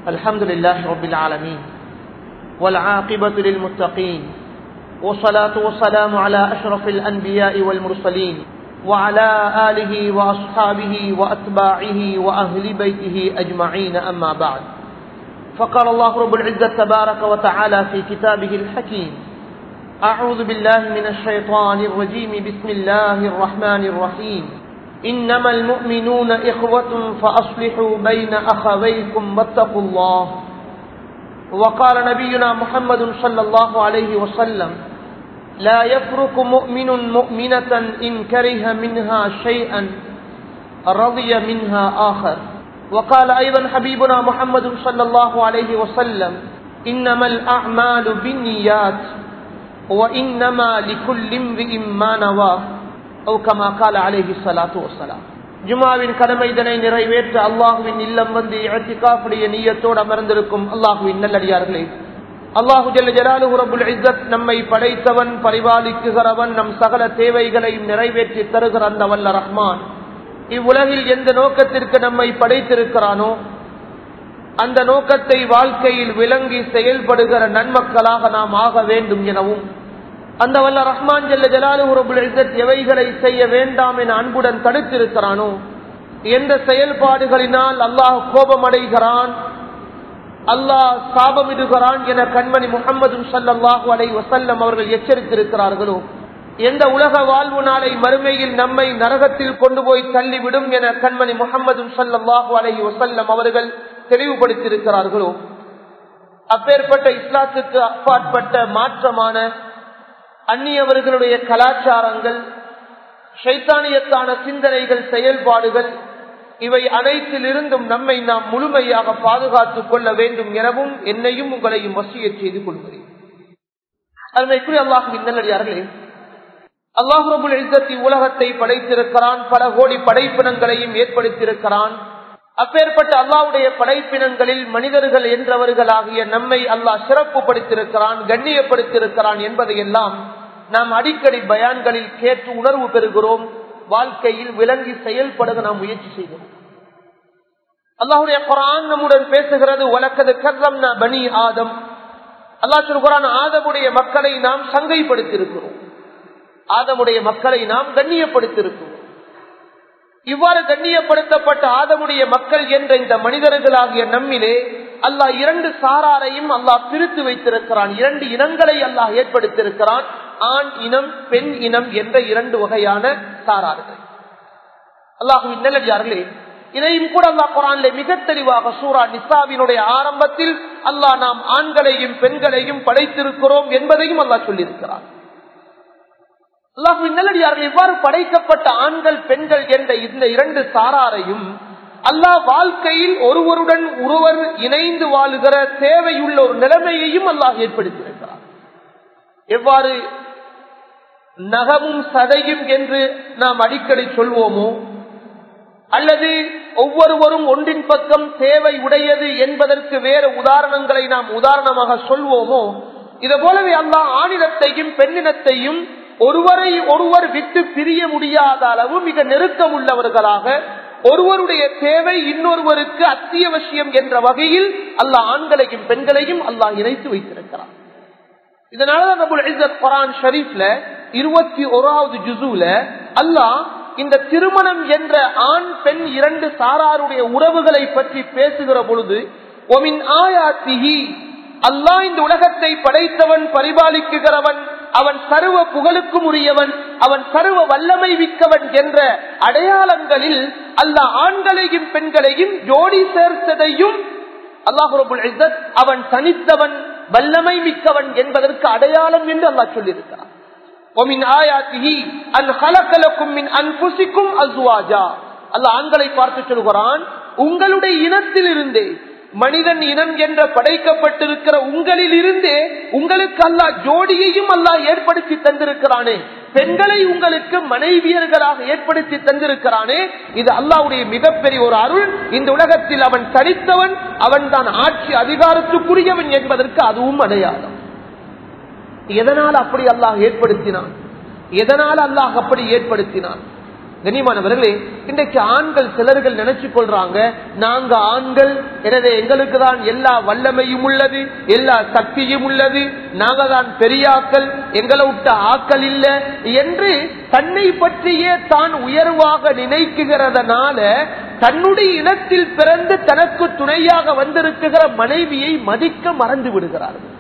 الحمد لله رب العالمين والعاقبة للمتقين والصلاة والسلام على أشرف الأنبياء والمرسلين وعلى آله وأصحابه وأتباعه وأهل بيته أجمعين أما بعد فقال الله رب العزة تبارك وتعالى في كتابه الحكيم أعوذ بالله من الشيطان الرجيم بسم الله الرحمن الرحيم إنما المؤمنون إخوة فأصلحوا بين أخويكم واتقوا الله وقال نبينا محمد صلى الله عليه وسلم لا يفرق مؤمن مؤمنة إن كره منها شيئا رضي منها آخر وقال أيضا حبيبنا محمد صلى الله عليه وسلم إنما الأعمال بالنيات وإنما لكل امرئ ما نوى أو كما قال عليه الصلاة والسلام ஜுமாவின் கடமை இதனை நிறைவேற்ற அல்லாஹுவின் இல்லம் வந்து இழத்திக்காப்புடைய நீயத்தோடு அமர்ந்திருக்கும் அல்லாஹுவின் நல்லடியார்களே அல்லாஹு ஜல்ல ஜலாலு ரபுல் இஸ்ஸத் நம்மை படைத்தவன் பரிபாலிக்குகிறவன் நம் சகல தேவைகளையும் நிறைவேற்றி தருகிற அந்த வல்ல ரஹ்மான் இவ்வுலகில் எந்த நோக்கத்திற்கு நம்மை படைத்திருக்கிறானோ அந்த நோக்கத்தை வாழ்க்கையில் விளங்கி செயல்படுகிற நன்மக்களாக நாம் ஆக வேண்டும் எனவும் அந்த வல்ல ரஹ்மான் ஜல்ல ஜலாலு ரபுல் இஸ்ஸத் எவைகளை செய்ய வேண்டாம் என அன்புடன் தடுத்திருக்கிறானோ எந்த செயல்பாடுகளினால் அல்லாஹ் கோபமடைகிறான் அல்லாஹ் சாபமிடுகிறான் என கண்மணி முகமது சல்லாஹூ அலை வசல்லம் அவர்கள் எச்சரித்திருக்கிறார்களோ எந்த உலக வாழ்வு நாளை மறுமையில் நம்மை நரகத்தில் கொண்டு போய் தள்ளிவிடும் என கண்மணி முகமது சல்லாஹூ அலை வசல்லம் அவர்கள் தெளிவுபடுத்தியிருக்கிறார்களோ அப்பேற்பட்ட இஸ்லாத்துக்கு அப்பாற்பட்ட மாற்றமான அந்நியவர்களுடைய கலாச்சாரங்கள் சைத்தானியத்தான சிந்தனைகள் செயல்பாடுகள் இவை அனைத்திலிருந்தும் நம்மை நாம் முழுமையாக பாதுகாத்துக் கொள்ள வேண்டும் எனவும் என்னையும் உங்களையும் வசிய செய்து கொள்கிறேன் அதனைக்குரிய அல்லாஹுவின் நல்லடியார்களே அல்லாஹுரபுல் எழுத்தி உலகத்தை படைத்திருக்கிறான் பல கோடி படைப்பினங்களையும் ஏற்படுத்தியிருக்கிறான் அப்பேற்பட்ட அல்லாவுடைய படைப்பினங்களில் மனிதர்கள் என்றவர்களாகிய நம்மை அல்லாஹ் சிறப்பு படுத்திருக்கிறான் கண்ணியப்படுத்தியிருக்கிறான் என்பதையெல்லாம் நாம் அடிக்கடி பயான்களில் கேட்டு உணர்வு பெறுகிறோம் வாழ்க்கையில் விளங்கி செயல்படுக நாம் முயற்சி செய்கிறோம் அல்லாஹுடைய குரான் நம்முடன் பேசுகிறது உலக்கது கர்ரம் பனி ஆதம் அல்லாஹ் சொல்கிறான் ஆதமுடைய மக்களை நாம் சங்கைப்படுத்தியிருக்கிறோம் ஆதமுடைய மக்களை நாம் கண்ணியப்படுத்தியிருக்கிறோம் இவ்வாறு கண்ணியப்படுத்தப்பட்ட ஆதமுடைய மக்கள் என்ற இந்த மனிதர்களாகிய நம்மிலே அல்லாஹ் இரண்டு சாராரையும் அல்லாஹ் பிரித்து வைத்திருக்கிறான் இரண்டு இனங்களை அல்லாஹ் ஏற்படுத்தியிருக்கிறான் ஆண் இனம் பெண் இனம் என்ற இரண்டு வகையான சாரார்கள் அல்லாஹுவின் நல்லடியார்களே இதையும் கூட அல்லாஹ் குரான்ல மிக தெளிவாக சூரா நிசாவினுடைய ஆரம்பத்தில் அல்லாஹ் நாம் ஆண்களையும் பெண்களையும் படைத்திருக்கிறோம் என்பதையும் அல்லாஹ் சொல்லியிருக்கிறார் அல்லாஹுவின் நல்லடியார்கள் இவ்வாறு படைக்கப்பட்ட ஆண்கள் பெண்கள் என்ற இந்த இரண்டு சாராரையும் அல்லாஹ் வாழ்க்கையில் ஒருவருடன் ஒருவர் இணைந்து வாழுகிற தேவையுள்ள ஒரு நிலைமையையும் அல்லாஹ் ஏற்படுத்தியிருக்கிறார் எவ்வாறு நகமும் சதையும் என்று நாம் அடிக்கடி சொல்வோமோ அல்லது ஒவ்வொருவரும் ஒன்றின் பக்கம் தேவை உடையது என்பதற்கு வேறு உதாரணங்களை நாம் உதாரணமாக சொல்வோமோ இது போலவே அல்லாஹ் ஆணினத்தையும் பெண்ணினத்தையும் ஒருவரை ஒருவர் விட்டு பிரிய முடியாத அளவு மிக நெருக்கம் உள்ளவர்களாக ஒருவருடைய தேவை இன்னொருவருக்கு அத்தியாவசியம் என்ற வகையில் அல்லாஹ் ஆண்களையும் பெண்களையும் அல்லாஹ் இணைத்து வைத்திருக்கிறார் இதனாலதான் நம்ம குரான் ஷரீப்ல இருபத்தி ஓராவது ஜுசூல அல்லாஹ் இந்த திருமணம் என்ற ஆண் பெண் இரண்டு சாராருடைய உறவுகளை பற்றி பேசுகிற பொழுது ஒமின் ஆயாத்திஹி அல்லாஹ் இந்த உலகத்தை படைத்தவன் பரிபாலிக்குகிறவன் அவன் சர்வ புகழுக்கும் உரியவன் அவன் சர்வ வல்லமை மிக்கவன் என்ற அடையாளங்களில் அல்லாஹ் ஆண்களையும் பெண்களையும் ஜோடி சேர்த்ததையும் அல்லாஹு அவன் தனித்தவன் வல்லமை மிக்கவன் என்பதற்கு அடையாளம் என்று அல்லாஹ் சொல்லியிருக்கிறான் அல்லாஹ் ஆண்களை பார்த்து சொல்கிறான் உங்களுடைய இனத்தில் இருந்தே மனிதன் இனம் என்ற படைக்கப்பட்டிருக்கிற உங்களில் இருந்தே உங்களுக்கு அல்லாஹ் ஜோடியையும் அல்லாஹ் ஏற்படுத்தி தந்திருக்கிறானே பெண்களை உங்களுக்கு மனைவியர்களாக ஏற்படுத்தி தந்திருக்கிறானே இது அல்லாவுடைய மிகப்பெரிய ஒரு அருள் இந்த உலகத்தில் அவன் தனித்தவன் அவன் தான் ஆட்சி அதிகாரத்துக்குரியவன் என்பதற்கு அதுவும் அடையாளம் எதனால் அப்படி அல்லாஹ் ஏற்படுத்தினான் எதனால் அல்லாஹ் அப்படி ஏற்படுத்தினான் கண்ணியமானவர்களே இன்றைக்கு ஆண்கள் சிலர்கள் நினைச்சு கொள்றாங்க நாங்க ஆண்கள் எனவே எங்களுக்கு தான் எல்லா வல்லமையும் உள்ளது எல்லா சக்தியும் உள்ளது நாங்க தான் பெரியாக்கள் எங்களை விட்ட ஆக்கள் இல்ல என்று தன்னை பற்றியே தான் உயர்வாக நினைக்குகிறதனால தன்னுடைய இனத்தில் பிறந்து தனக்கு துணையாக வந்திருக்குகிற மனைவியை மதிக்க மறந்து விடுகிறார்கள்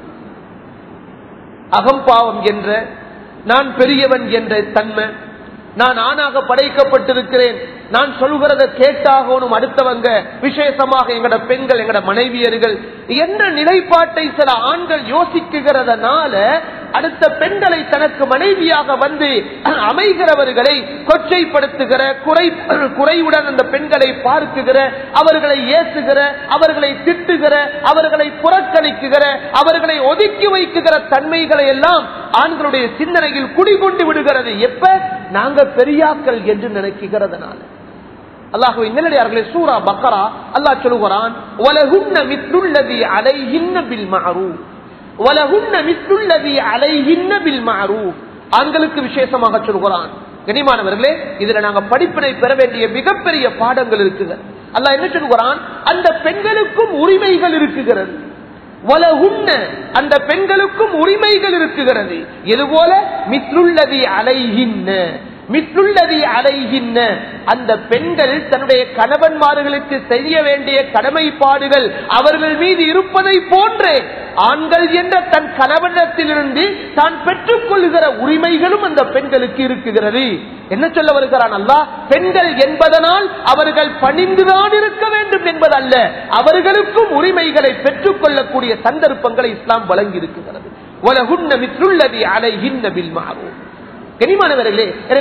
அகம்பாவம் என்ற நான் பெரியவன் என்ற தன்மை நான் ஆணாக படைக்கப்பட்டிருக்கிறேன் நான் சொல்கிறத கேட்டாகணும் அடுத்தவங்க விசேஷமாக எங்கட பெண்கள் எங்கட மனைவியர்கள் என்ற நிலைப்பாட்டை சில ஆண்கள் யோசிக்குகிறதனால அடுத்த பெண்களை தனக்கு மனைவியாக வந்து அமைகிறவர்களை கொச்சைப்படுத்துகிற குறை குறைவுடன் அந்த பெண்களை பார்க்குகிற அவர்களை ஏசுகிற அவர்களை திட்டுகிற அவர்களை புறக்கணிக்குகிற அவர்களை ஒதுக்கி வைக்குகிற தன்மைகளை எல்லாம் ஆண்களுடைய சிந்தனையில் குடிகொண்டு விடுகிறது எப்ப நாங்க பெரியாக்கள் என்று நினைக்குகிறதுனால அல்லாஹுவை நிலடியார்களே சூரா பக்கரா அல்லாஹ் சொல்லுகிறான் உலகுன்ன மித்ருள்ளதி அலைஹின்ன பில் மஅரூஃப் உலகுன்ன மித்ருள்ளதி அலைஹின்ன பில் மஅரூஃப் ஆண்களுக்கு விசேஷமாக சொல்கிறான் கனிமானவர்களே இதுல நாங்க படிப்பினை பெற வேண்டிய மிகப்பெரிய பாடங்கள் இருக்குது அல்லாஹ் என்ன சொல்லுகிறான் அந்த பெண்களுக்கும் உரிமைகள் இருக்குகிறது வலகுன்ன அந்த பெண்களுக்கும் உரிமைகள் இருக்குகிறது இது போல மித்ருள்ளதி அலைகின்ன மித்ருள்ளதி அலைகின்ன அந்த பெண்கள் தன்னுடைய கணவன்மார்களுக்கு செய்ய வேண்டிய கடமைப்பாடுகள் அவர்கள் மீது இருப்பதை போன்றே ஆண்கள் என்ற தன் கணவனிடத்திலிருந்து தான் பெற்றுக் கொள்கிற உரிமைகளும் அந்த பெண்களுக்கு இருக்குகிறது என்ன சொல்ல வருகிறான் அல்லா பெண்கள் என்பதனால் அவர்கள் பணிந்துதான் இருக்க வேண்டும் என்பதல்ல அவர்களுக்கும் உரிமைகளை பெற்றுக் கொள்ளக்கூடிய சந்தர்ப்பங்களை இஸ்லாம் வழங்கி இருக்கிறது உலகுன்ன மித்ருள்ளதி அலைகின்ன பில் மாறும் கனிமானவர்களே எனவே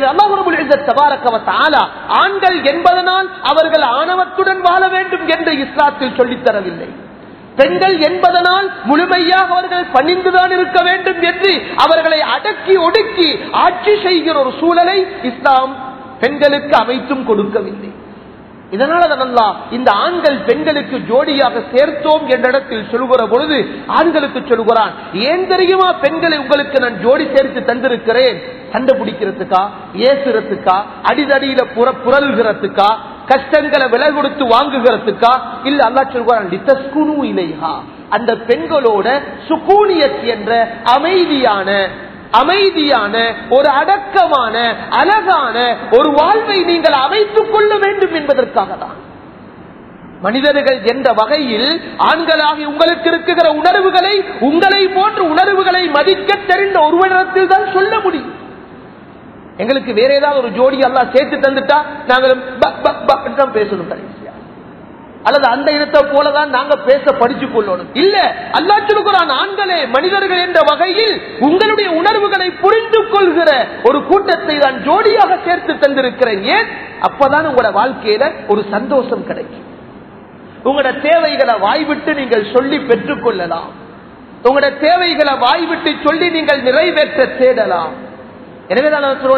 அல்லாஹ் ஆண்கள் என்பதனால் அவர்கள் ஆணவத்துடன் வாழ வேண்டும் என்று இஸ்லாத்தில் சொல்லித் தரவில்லை பெண்கள் என்பதனால் முழுமையாக அவர்கள் பணிந்துதான் இருக்க வேண்டும் என்று அவர்களை அடக்கி ஒடுக்கி ஆட்சி செய்கிற ஒரு சூழலை இஸ்லாம் பெண்களுக்கு அமைத்தும் கொடுக்கவில்லை இதனால நல்லா இந்த ஆண்கள் பெண்களுக்கு ஜோடியாக சேர்த்தோம் என்ற இடத்தில் சொல்கிற பொழுது ஆண்களுக்கு சொல்கிறான் ஏன் தெரியுமா பெண்களை உங்களுக்கு நான் ஜோடி சேர்த்து தந்திருக்கிறேன் சண்டை பிடிக்கிறதுக்கா ஏசுறதுக்கா அடிதடியில புற புரல்கிறதுக்கா கஷ்டங்களை விலை கொடுத்து வாங்குகிறதுக்கா இல்ல அல்லா சொல்கிறான் இலைஹா அந்த பெண்களோட சுகூனியத் என்ற அமைதியான அமைதியான ஒரு அடக்கமான அழகான ஒரு வாழ்வை நீங்கள் அமைத்துக் கொள்ள வேண்டும் என்பதற்காக தான் மனிதர்கள் என்ற வகையில் ஆண்களாகி உங்களுக்கு இருக்குகிற உணர்வுகளை உங்களை போன்ற உணர்வுகளை மதிக்க தெரிந்த ஒருவரிடத்தில் தான் சொல்ல முடியும் எங்களுக்கு வேற ஏதாவது ஒரு ஜோடி எல்லாம் சேர்த்து தந்துட்டா நாங்கள் பேசணும் கடைசியா அல்லது அந்த இனத்தை போலதான் நாங்க பேச படிச்சு கொள்ளணும் இல்ல அல்லா சொல்லுகிறான் ஆண்களே மனிதர்கள் என்ற வகையில் உங்களுடைய உணர்வுகளை புரிந்து கொள்கிற ஒரு கூட்டத்தை தான் ஜோடியாக சேர்த்து தந்திருக்கிறேன் ஏன் அப்பதான் உங்களோட வாழ்க்கையில ஒரு சந்தோஷம் கிடைக்கும் உங்களோட தேவைகளை வாய்விட்டு நீங்கள் சொல்லி பெற்றுக் கொள்ளலாம் உங்களோட தேவைகளை வாய்விட்டு சொல்லி நீங்கள் நிறைவேற்ற தேடலாம் எனவே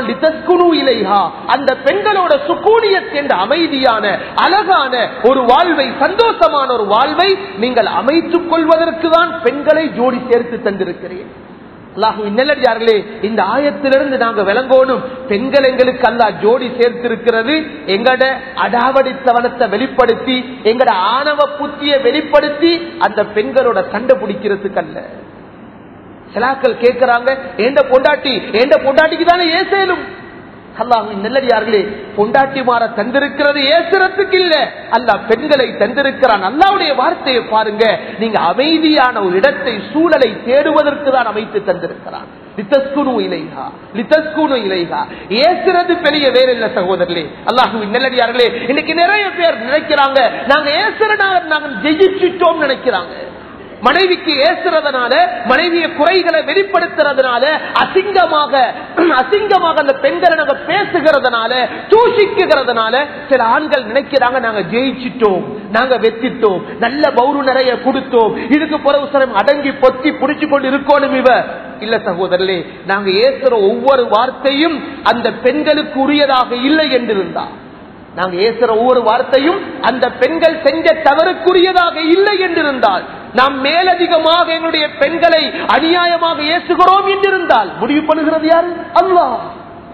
அந்த பெண்களோட சுக்கூனியத் என்ற அமைதியான அழகான ஒரு வாழ்வை சந்தோஷமான ஒரு வாழ்வை நீங்கள் அமைத்துக் கொள்வதற்கு தான் பெண்களை ஜோடி சேர்த்து தந்திருக்கிறேன் நல்லடியார்களே இந்த ஆயத்திலிருந்து நாங்க விளங்கோனும் பெண்கள் எங்களுக்கு அல்ல ஜோடி சேர்த்திருக்கிறது எங்கட அடாவடித்தவனத்தை வெளிப்படுத்தி எங்கட ஆணவ புத்திய வெளிப்படுத்தி அந்த பெண்களோட சண்டை பிடிக்கிறதுக்கு அல்ல சிலாக்கள் கேட்கிறாங்க ஏண்ட பொண்டாட்டி ஏண்ட பொண்டாட்டிக்கு தானே ஏசேலும் அல்லாஹின் நெல்லடியார்களே பொண்டாட்டி மாற தந்திருக்கிறது ஏசுறதுக்கு இல்ல அல்ல பெண்களை தந்திருக்கிறான் அல்லாவுடைய வார்த்தையை பாருங்க நீங்க அமைதியான ஒரு இடத்தை சூழலை தேடுவதற்கு தான் அமைத்து தந்திருக்கிறான் ஏசுறது பெரிய வேற இல்ல சகோதரர்களே அல்லாஹுவின் நெல்லடியார்களே இன்னைக்கு நிறைய பேர் நினைக்கிறாங்க நாங்க ஏசுறனால நாங்க ஜெயிச்சிட்டோம் நினைக்கிறாங்க மனைவிக்கு ஏசுறதுனால மனைவிய குறைகளை வெளிப்படுத்துறதுனால அசிங்கமாக அசிங்கமாக அந்த பெண்களை நாங்க பேசுகிறதுனால தூஷிக்குகிறதுனால சில ஆண்கள் நினைக்கிறாங்க நாங்க ஜெயிச்சிட்டோம் நாங்க வெத்திட்டோம் நல்ல பௌரு நிறைய கொடுத்தோம் இதுக்கு பிறகு அடங்கி பொத்தி புடிச்சு கொண்டு இருக்கணும் இவ இல்ல சகோதரர்களே நாங்க ஏசுற ஒவ்வொரு வார்த்தையும் அந்த பெண்களுக்கு உரியதாக இல்லை என்றிருந்தா நாங்க ஏசுற ஒவ்வொரு வார்த்தையும் அந்த பெண்கள் செஞ்ச தவறுக்குரியதாக இல்லை என்றிருந்தால் நாம் மேலதிகமாக எங்களுடைய பெண்களை அநியாயமாக ஏசுகிறோம் என்றிருந்தால் முடிவு பண்ணுகிறது யாரு அல்லாஹ்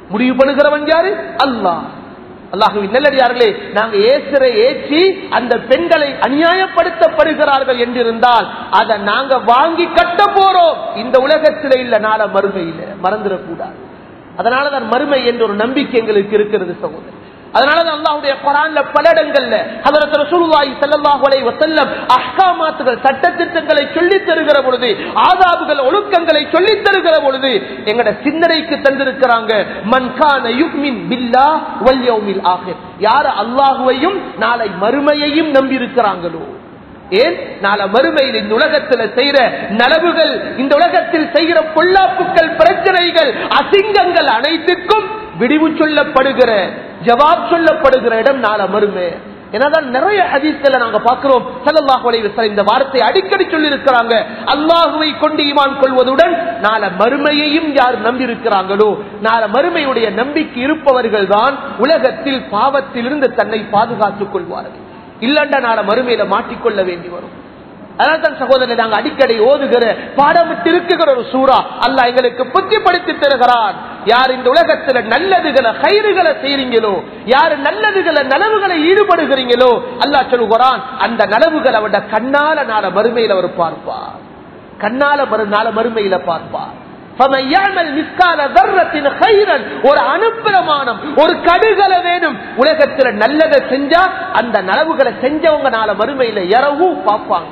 முடிவு பண்ணுகிறவன் யாரு அல்லாஹ் அல்லாஹுவின் நல்லடியார்களே நாங்க ஏசுற ஏற்றி அந்த பெண்களை அநியாயப்படுத்தப்படுகிறார்கள் என்றிருந்தால் அதை நாங்க வாங்கி கட்ட போறோம் இந்த உலகத்தில இல்ல நாள மறுமையில மறந்துடக்கூடாது அதனாலதான் மறுமை என்ற ஒரு நம்பிக்கை எங்களுக்கு இருக்கிறது சகோதரர் அதனாலதான் அல்லாஹ்வுடைய குரான்ல பல இடங்கள்ல ஹதரத் ரசூலுல்லாஹி ஸல்லல்லாஹு அலைஹி வஸல்லம் அஹ்காமாத்துகள் சட்டத்திட்டங்களை சொல்லித் தருகிற பொழுது ஆதாபுகள் ஒழுக்கங்களை சொல்லித் தருகிற பொழுது எங்கட சிந்தனைக்கு தந்திருக்கிறாங்க மன் கான யுக்மின் பில்லாஹ் வல் யௌமில் ஆகிர் யார் அல்லாஹ்வையும் நாளை மறுமையையும் நம்பி இருக்கிறாங்களோ ஏன் நாள மறுமையில் இந்த உலகத்தில் செய்கிற நலவுகள் இந்த உலகத்தில் செய்கிற பொல்லாப்புக்கள் பிரச்சனைகள் அசிங்கங்கள் அனைத்துக்கும் விடிவு சொல்லப்படுகிற ஜவாப் சொல்லப்படுகிற இடம் நாள மறுமை என்னதான் நிறைய ஹதீஸ்களை நாங்க பார்க்கிறோம் ஸல்லல்லாஹு அலைஹி வஸல்லம் இந்த வார்த்தை அடிக்கடி சொல்லி இருக்கிறாங்க அல்லாஹுவை கொண்டு ஈமான் கொள்வதுடன் நாள மறுமையையும் யார் நம்பி இருக்கிறாங்களோ நாள மறுமையுடைய நம்பிக்கை இருப்பவர்கள் தான் உலகத்தில் பாவத்திலிருந்து தன்னை பாதுகாத்துக் கொள்வார்கள் இல்லண்டா நாள மறுமையில மாட்டிக்கொள்ள வேண்டி வரும் அதனால்தான் சகோதரர் நாங்க அடிக்கடி ஓதுகிற பாடமிட்டு இருக்குகிற ஒரு சூறா அல்ல எங்களுக்கு புத்திப்படுத்தி தருகிறான் யார் இந்த உலகத்துல நல்லதுகளை கயிறுகளை செய்றீங்களோ யார் நல்லதுகளை நலவுகளை ஈடுபடுகிறீங்களோ அல்லா சொல்லுகிறான் அந்த நலவுகளை அவட கண்ணால நாள மறுமையில அவர் பார்ப்பார் கண்ணால மறு நாள மறுமையில பார்ப்பார் فَمَنْ يَعْمَلْ مِثْقَالَ ذَرَّةٍ خَيْرًا ஒரு அனுப்பிரமானம் ஒரு கடுகல வேணும் உலகத்துல நல்லதை செஞ்சா அந்த நலவுகளை செஞ்சவங்க நாள மறுமையில இரவும் பார்ப்பாங்க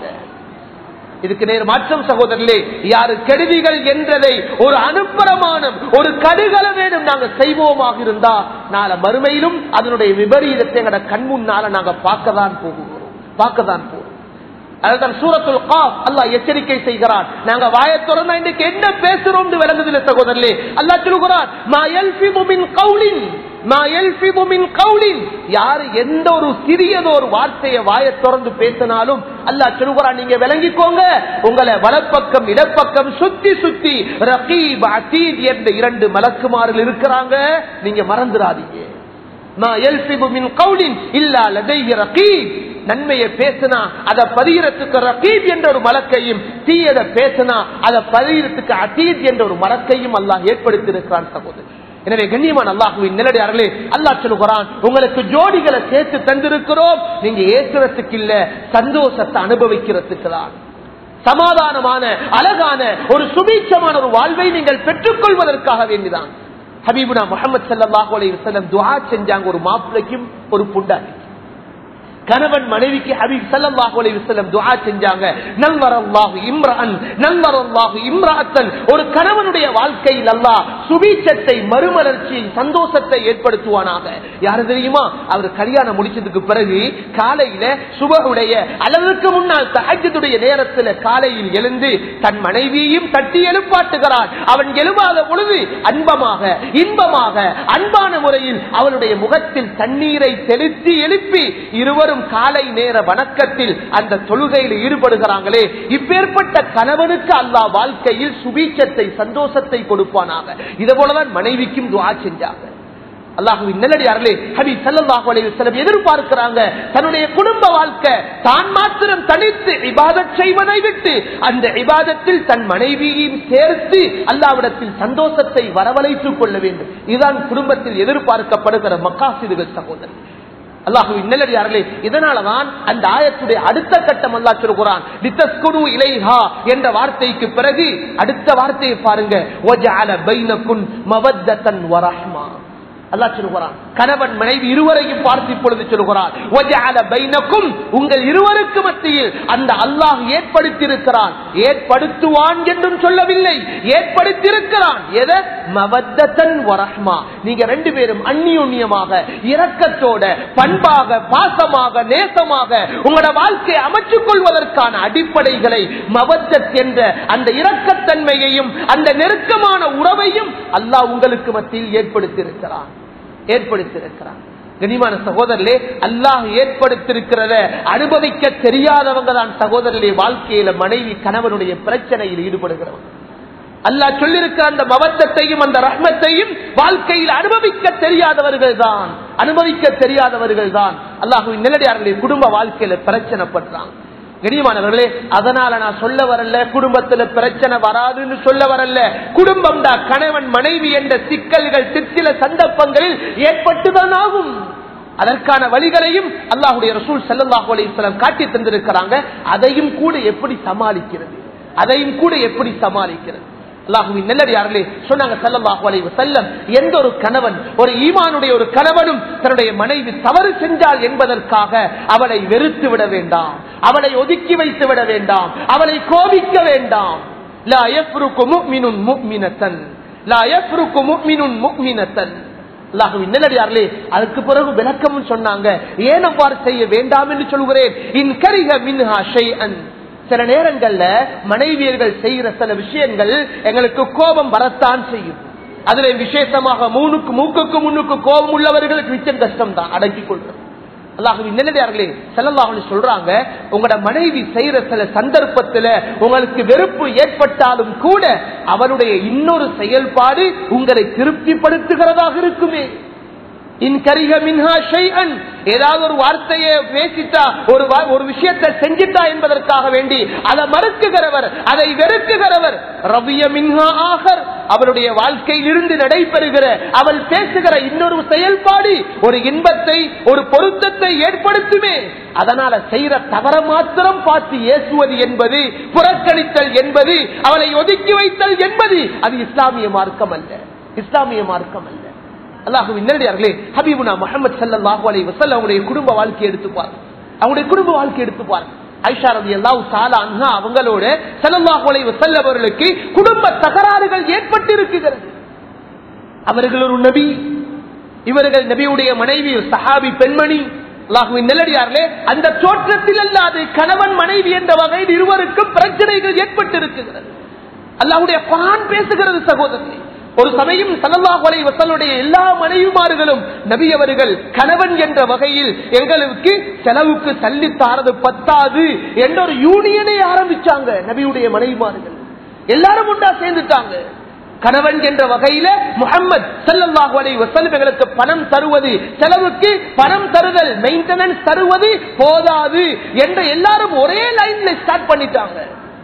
இதுக்கு நேர் மாற்றம் சகோதரர்களே யாரு கெடுதிகள் என்றதை ஒரு அனுப்பிரமானம் ஒரு கடுகல வேணும் நாங்க செய்வோமாக இருந்தா நாள மறுமையிலும் அதனுடைய விபரீதத்தை எங்கட கண் முன்னால நாங்க பார்க்கதான் போகிறோம் பார்க்கதான் போகிறோம் அதுதான் சூரத்துல் காப் அல்லாஹ் எச்சரிக்கை செய்கிறான் நாங்க வாய திறந்தா இன்னைக்கு என்ன பேசுறோம் விளங்குதில்லை சகோதரர்களே அல்லாஹ் சொல்லுகிறான் மா யல்ஃபிமு மின் கௌலின் மா யல்ஃபிமு மின் கௌலின் யார் எந்த ஒரு சிறியதோ ஒரு வார்த்தையை வாய திறந்து பேசினாலும் அல்லாஹ் சொல்லுகிறான் நீங்க விளங்கிக்கோங்க உங்களை வலப்பக்கம் இடப்பக்கம் சுத்தி சுத்தி ரகீப் அதீத் என்ற இரண்டு மலக்குமார்கள் இருக்கிறாங்க நீங்க மறந்துடாதீங்க மா யல்ஃபிமு மின் கௌலின் இல்லா லதைஹி ரகீப் நன்மையை பேசினா அதை பதிகிறதுக்கு ரகீப் என்ற ஒரு மலக்கையும் தீயதை பேசினா அதை பதிகிறதுக்கு அதீத் என்ற ஒரு மலக்கையும் அல்லாஹ் ஏற்படுத்தி இருக்கிறான் சகோதரர் எனவே கண்ணியமான அல்லாஹுவின் நிலடியார்களே அல்லாஹ் சொல்லுகிறான் உங்களுக்கு ஜோடிகளை சேர்த்து தந்திருக்கிறோம் நீங்க ஏசுறதுக்கு இல்ல சந்தோஷத்தை அனுபவிக்கிறதுக்கு தான் சமாதானமான அழகான ஒரு சுபீட்சமான ஒரு வாழ்வை நீங்கள் பெற்றுக் கொள்வதற்காக வேண்டிதான் ஹபீபுனா முகமது சல்லாஹூ அலி வசல்லம் துவா செஞ்சாங்க ஒரு மாப்பிளைக்கும் ஒரு புண்டாக்கி கணவன் மனைவிக்கு ஹபீப் சல்லாஹூ அலி வசல்லம் துவா செஞ்சாங்க நல்வரல்லாஹு இம்ரான் நல்வரல்லாஹு இம்ராத்தன் ஒரு கணவனுடைய வாழ்க்கையில் அல்லாஹ் சுபீட்சத்தை மறுமலர்ச்சியை சந்தோஷத்தை ஏற்படுத்துவானாக யாரு தெரியுமா அவர் கல்யாணம் முடிச்சதுக்கு பிறகு காலையில சுபகுடைய அளவுக்கு முன்னால் தஹஜத்துடைய நேரத்தில் காலையில் எழுந்து தன் மனைவியையும் தட்டி எழுப்பாட்டுகிறான் அவன் எழுவாத பொழுது அன்பமாக இன்பமாக அன்பான முறையில் அவளுடைய முகத்தில் தண்ணீரை தெளித்து எழுப்பி இருவரும் காலை நேர வணக்கத்தில் அந்த தொழுகையில் ஈடுபடுகிறாங்களே இப்பேற்பட்ட கணவனுக்கு அல்லாஹ் வாழ்க்கையில் சுபீட்சத்தை சந்தோஷத்தை கொடுப்பானாக இதே போலதான் மனைவிக்கும் துவா செஞ்சாங்க அல்லாஹுவின் நல்லடியார்களே ஹபி சல்லாஹு அலைஹி வஸல்லம் எதிர்பார்க்கிறாங்க தன்னுடைய குடும்ப வாழ்க்கை தான் மாத்திரம் தனித்து இபாதத் செய்வதை விட்டு அந்த இபாதத்தில் தன் மனைவியையும் சேர்த்து அல்லாவிடத்தில் சந்தோஷத்தை வரவழைத்துக் கொள்ள வேண்டும் இதுதான் குடும்பத்தில் எதிர்பார்க்கப்படுகிற மக்காசிதுகள் சகோதரர் அல்லாஹுவின் நல்லடியார்களே இதனாலதான் அந்த ஆயத்துடைய அடுத்த கட்டம் அல்லா சொல்கிறான் லித்தஸ்குடு இலைஹா என்ற வார்த்தைக்கு பிறகு அடுத்த வார்த்தையை பாருங்க ஒஜஅல பைனகுன் மவத்தன் வரஹ்மா அல்லாஹ் சொல்கிறான் கணவன் மனைவி இருவரையும் பார்த்து இப்பொழுது சொல்கிறான் ஒஜஅல பைனக்கும் உங்கள் இருவருக்கு மத்தியில் அந்த அல்லாஹ் ஏற்படுத்தியிருக்கிறான் ஏற்படுத்துவான் என்றும் சொல்லவில்லை ஏற்படுத்தியிருக்கிறான் எதை மவத்தன் வரஹ்மா நீங்க ரெண்டு பேரும் அந்நியுன்யமாக இரக்கத்தோட பண்பாக பாசமாக நேசமாக உங்களோட வாழ்க்கையை அமைச்சுக் கொள்வதற்கான அடிப்படைகளை மவத்தத் என்ற அந்த இரக்கத்தன்மையையும் அந்த நெருக்கமான உறவையும் அல்லாஹ் உங்களுக்கு மத்தியில் ஏற்படுத்தியிருக்கிறான் ஏற்படுத்தியிருக்கிறான் கனிமான சகோதரர்களே அல்லாஹ் ஏற்படுத்திருக்கிறத அனுபவிக்க தெரியாதவங்க தான் சகோதரர்களே வாழ்க்கையில மனைவி கணவனுடைய பிரச்சனையில் ஈடுபடுகிறவங்க அல்லாஹ் சொல்லிருக்கிற அந்த மவத்தத்தையும் அந்த ரஹ்மத்தையும் வாழ்க்கையில் அனுபவிக்க தெரியாதவர்கள் தான் அனுபவிக்க தெரியாதவர்கள் தான் அல்லாஹுவின் நிலடியார்களுடைய குடும்ப வாழ்க்கையில பிரச்சனைப்படுறாங்க கண்ணியமானவர்களே அதனால நான் சொல்ல வரல குடும்பத்துல பிரச்சனை வராதுன்னு சொல்ல வரல குடும்பம் தான் கணவன் மனைவி என்ற சிக்கல்கள் சிற்சில சந்தர்ப்பங்களில் ஏற்பட்டுதான் ஆகும் அதற்கான வழிகளையும் அல்லாஹுடைய ரசூல் ஸல்லல்லாஹு அலைஹி வஸல்லம் காட்டி தந்திருக்கிறாங்க அதையும் கூட எப்படி சமாளிக்கிறது அதையும் கூட எப்படி சமாளிக்கிறது அல்லாஹுவின் நல்லடியார்களே சொன்னாங்க ஸல்லல்லாஹு அலைஹி வஸல்லம் எந்த ஒரு கணவன் ஒரு ஈமானுடைய ஒரு கணவனும் தன்னுடைய மனைவி தவறு செஞ்சால் என்பதற்காக அவளை வெறுத்து விட வேண்டாம் அவளை ஒதுக்கி வைத்து விட வேண்டாம் அவளை கோபிக்க வேண்டாம் லா யஃப்ருக்கு முஃமினுன் முஃமினத்தன் லா யஃப்ருக்கு முஃமினுன் முஃமினத்தன் அல்லாஹுவின் நல்லடியார்களே அதுக்கு பிறகு விளக்கம் சொன்னாங்க ஏன் அவ்வாறு செய்ய வேண்டாம் என்று சொல்கிறேன் இன் கரிக மின்ஹா ஷைஅன் சில நேரங்கள்ல மனைவியர்கள் செய்கிற சில விஷயங்கள் எங்களுக்கு கோபம் வரத்தான் செய்யும் அதுல விசேஷமாக மூணுக்கு மூக்குக்கு முன்னுக்கு கோபம் உள்ளவர்களுக்கு நிச்சயம் கஷ்டம் தான் அடக்கிக் கொள்றது அல்லாஹுவின் நல்லடியார்களே செல்லல்லாஹு சொல்றாங்க உங்களோட மனைவி செய்யற சில சந்தர்ப்பத்துல உங்களுக்கு வெறுப்பு ஏற்பட்டாலும் கூட அவருடைய இன்னொரு செயல்பாடு உங்களை திருப்திப்படுத்துகிறதாக இருக்குமே இன்கரிக மின்ஹா ஷைஅன் ஏதாவது ஒரு வார்த்தையை பேசிட்டா ஒரு வா- ஒரு விஷயத்தை செஞ்சிட்டா என்பதற்காக வேண்டி அதை மறுக்குகிறவர் அதை வெறுக்குகிறவர் ரவிய மின்ஹா ஆகர் அவருடைய வாழ்க்கையில் இருந்து நடைபெறுகிற அவள் பேசுகிற இன்னொரு செயல்பாடு ஒரு இன்பத்தை ஒரு பொருத்தத்தை ஏற்படுத்துமே அதனால செய்யற தவற மாத்திரம் பார்த்து ஏசுவது என்பது புறக்கணித்தல் என்பது அவளை ஒதுக்கி வைத்தல் என்பது அது இஸ்லாமிய மார்க்கம் அல்ல இஸ்லாமிய மார்க்கம் அல்ல அல்லாஹுவின் நேரடியார்களே ஹபீபுனா முகமது சல்லாஹூ அலை வசல்ல அவங்களுடைய குடும்ப வாழ்க்கை எடுத்துப்பார் அவங்களுடைய குடும்ப வாழ்க்கை எடுத்துப்பார் ஐஷா ரதி அல்லாஹ் சாலா அன்ஹா அவங்களோட சல்லல்லாஹு அலைஹி வஸல்லம் அவர்களுக்கு குடும்ப தகராறுகள் ஏற்பட்டு இருக்குகிறது அவர்கள் ஒரு நபி இவர்கள் நபியுடைய மனைவி ஒரு சஹாபி பெண்மணி அல்லாஹுவின் நெல்லடியார்களே அந்த தோற்றத்தில் அல்லாது கணவன் மனைவி என்ற வகையில் இருவருக்கும் பிரச்சனைகள் ஏற்பட்டு இருக்குகிறது அல்லாஹுடைய குரான் பேசுகிறது சகோதரனை ஒரு சமயம் சல்லல்லாஹு அலைஹி வஸல்லுடைய எல்லா மனைவிமார்களும் நபி அவர்கள் கணவன் என்ற வகையில் எங்களுக்கு செலவுக்கு தள்ளி தாரது பத்தாது என்ற ஒரு யூனியனை ஆரம்பிச்சாங்க நபியுடைய மனைவிமார்கள் எல்லாரும் உண்டா சேர்ந்துட்டாங்க கணவன் என்ற வகையில முகம்மது சல்லல்லாஹு அலைஹி வஸல்லம் எங்களுக்கு பணம் தருவது செலவுக்கு பணம் தருதல் மெயின்டெனன்ஸ் தருவது போதாது என்ற எல்லாரும் ஒரே லைன்ல ஸ்டார்ட் பண்ணிட்டாங்க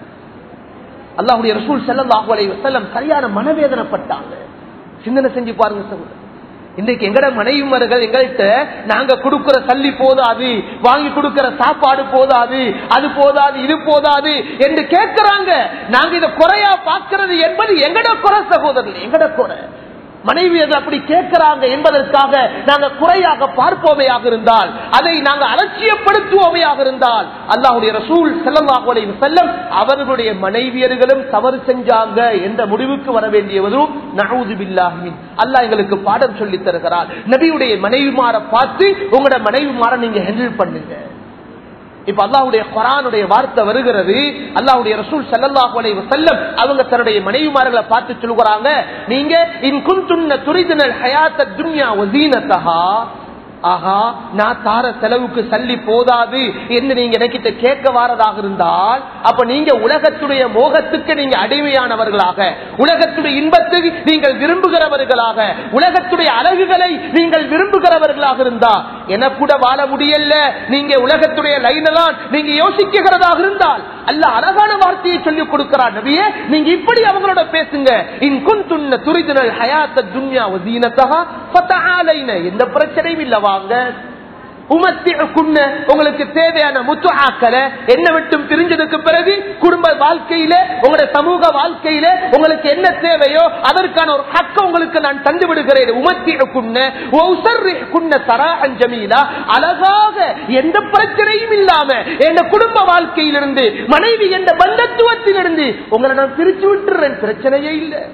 அல்லாஹுடைய ரசூல் ஸல்லல்லாஹு அலைஹி வஸல்லம் சரியான மனவேதனைப்பட்டாங்க சிந்தனை செஞ்சு பாருங்க சகோதரர் இன்றைக்கு எங்கட மனைவிமார்கள் எங்கள்கிட்ட நாங்க கொடுக்கிற சல்லி போதாது வாங்கி கொடுக்கிற சாப்பாடு போதாது அது போதாது இது போதாது என்று கேட்கிறாங்க நாங்க இதை குறையா பார்க்கிறது என்பது எங்கட குறை சகோதரர் எங்கட குறை மனைவி அது அப்படி கேட்கிறாங்க என்பதற்காக நாங்க குறையாக பார்ப்போமையாக இருந்தால் அதை நாங்க அலட்சியப்படுத்துவோமையாக இருந்தால் அல்லாஹுடைய ரசூல் செல்லல்லாஹு செல்லம் அவர்களுடைய மனைவியர்களும் தவறு செஞ்சாங்க என்ற முடிவுக்கு வர வேண்டியவதும் நகூது பில்லாஹின் அல்லாஹ் எங்களுக்கு பாடம் சொல்லி தருகிறார் நபியுடைய மனைவிமார பார்த்து உங்களோட மனைவிமார நீங்க ஹேண்டில் பண்ணுங்க இப்ப அல்லாஹுடைய குரானுடைய வார்த்தை வருகிறது அல்லாஹுடைய ரசூல் ஸல்லல்லாஹு அலைஹி வஸல்லம் அவங்க தன்னுடைய மனைவிமார்களை பார்த்து சொல்கிறாங்க நீங்க இன் குன்துன்ன துரிதுனல் ஹயாத்த துன்யா வஸீனத்தஹா ஆஹா நான் தார செலவுக்கு சல்லி போதாது என்று நீங்க எனக்கிட்ட கேட்க வாரதாக இருந்தால் அப்ப நீங்க உலகத்துடைய மோகத்துக்கு நீங்க அடிமையானவர்களாக உலகத்துடைய இன்பத்துக்கு நீங்கள் விரும்புகிறவர்களாக உலகத்துடைய அழகுகளை நீங்கள் விரும்புகிறவர்களாக இருந்தா என கூட வாழ முடியல நீங்க உலகத்துடைய லைனெல்லாம் நீங்க யோசிக்கிறதாக இருந்தால் அல்ல அழகான வார்த்தையை சொல்லிக் கொடுக்கிறார் நபியே நீங்க இப்படி அவங்களோட பேசுங்க இன் குன்துன்ன துரிதுனல் ஹயாத்த துன்யா வசீனத்தஹா ஃபதஆலைன எந்த பிரச்சனையும் இல்ல வாங்க உமத்திக்குன்ன உங்களுக்கு தேவையான முத்து ஆக்கல என்ன விட்டும் பிரிஞ்சதுக்கு பிறகு குடும்ப வாழ்க்கையில உங்களுடைய சமூக வாழ்க்கையில உங்களுக்கு என்ன தேவையோ அதற்கான ஒரு ஹக்க உங்களுக்கு நான் தந்து விடுகிறேன் உமத்திக்குன்ன குன்ன தராஹன் ஜமீலா அழகாக எந்த பிரச்சனையும் இல்லாம என் குடும்ப வாழ்க்கையிலிருந்து மனைவி என்ற பந்தத்துவத்திலிருந்து உங்களை நான் பிரிச்சு விட்டுறேன் பிரச்சனையே இல்லை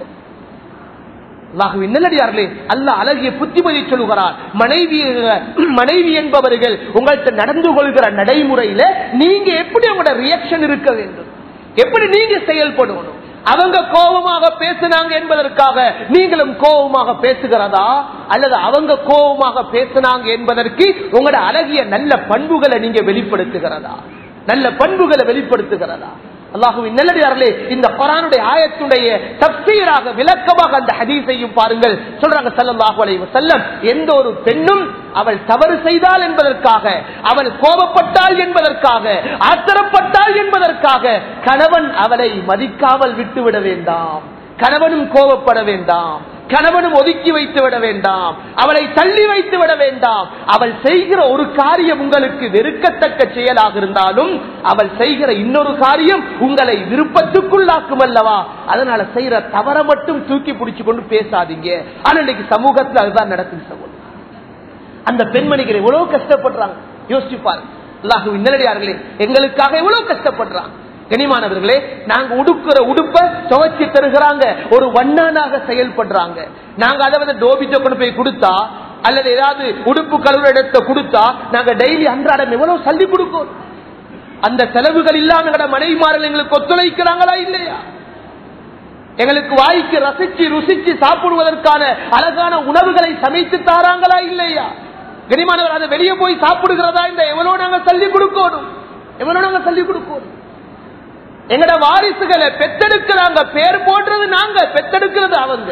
அல்லாஹுவின் நல்லடியார்களே அல்ல அழகிய புத்திமதி சொல்லுகிறார் மனைவி மனைவி என்பவர்கள் உங்கள்கிட்ட நடந்து கொள்கிற நடைமுறையில நீங்க எப்படி உங்களோட ரியாக்ஷன் இருக்க வேண்டும் எப்படி நீங்க செயல்படணும் அவங்க கோபமாக பேசினாங்க என்பதற்காக நீங்களும் கோபமாக பேசுகிறதா அல்லது அவங்க கோபமாக பேசினாங்க என்பதற்கு உங்களோட அழகிய நல்ல பண்புகளை நீங்க வெளிப்படுத்துகிறதா நல்ல பண்புகளை வெளிப்படுத்துகிறதா அல்லாஹுவின் நல்லடியார்களே இந்த குரானுடைய ஆயத்துடைய தப்சீராக விளக்கமாக அந்த ஹதீஸையும் பாருங்கள் சொல்றாங்க ஸல்லல்லாஹு அலைஹி வஸல்லம் எந்த ஒரு பெண்ணும் அவள் தவறு செய்தால் என்பதற்காக அவள் கோபப்பட்டாள் என்பதற்காக ஆத்திரப்பட்டாள் என்பதற்காக கணவன் அவளை மதிக்காமல் விட்டுவிட வேண்டாம் கணவனும் கோபப்பட வேண்டாம் கணவனும் ஒதுக்கி வைத்து விட வேண்டாம் அவளை தள்ளி வைத்து விட வேண்டாம் அவள் செய்கிற ஒரு காரியம் உங்களுக்கு வெறுக்கத்தக்க செயலாக இருந்தாலும் அவள் செய்கிற இன்னொரு காரியம் உங்களை விருப்பத்துக்குள்ளாக்கும் அல்லவா அதனால செய்யற தவற மட்டும் தூக்கி பிடிச்சு கொண்டு பேசாதீங்க ஆனா இன்னைக்கு சமூகத்துல அதுதான் நடக்குது சகோதரர் அந்த பெண்மணிகள் எவ்வளவு கஷ்டப்படுறாங்க யோசிச்சு பாருங்க அல்லாஹுவின் நிலடியார்களே எங்களுக்காக எவ்வளவு கஷ்டப்படுறாங்க கனிமானவர்களே நாங்க உடுக்கிற உடுப்ப துவைச்சு தருகிறாங்க ஒரு வண்ணானாக செயல்படுறாங்க நாங்க அதை வந்து டோபிட்ட கொண்டு போய் கொடுத்தா அல்லது ஏதாவது உடுப்பு கழுவுற இடத்தை கொடுத்தா நாங்க டெய்லி அன்றாடம் எவ்வளவு சல்லி கொடுக்கணும் அந்த செலவுகள் இல்லாம எங்களோட மனைவிமார்கள் எங்களுக்கு ஒத்துழைக்கிறாங்களா இல்லையா எங்களுக்கு வாய்க்கு ரசிச்சு ருசிச்சு சாப்பிடுவதற்கான அழகான உணவுகளை சமைத்து தாராங்களா இல்லையா கனிமானவர் அதை வெளியே போய் சாப்பிடுகிறதா இந்த எவ்வளவு நாங்க சொல்லி கொடுக்கணும் எவ்வளவு நாங்க சொல்லி கொடுக்கணும் எங்கட வாரிசுகளை பெத்தெடுக்கிறாங்க பேர் போடுறது நாங்க பெத்தெடுக்கிறது அவங்க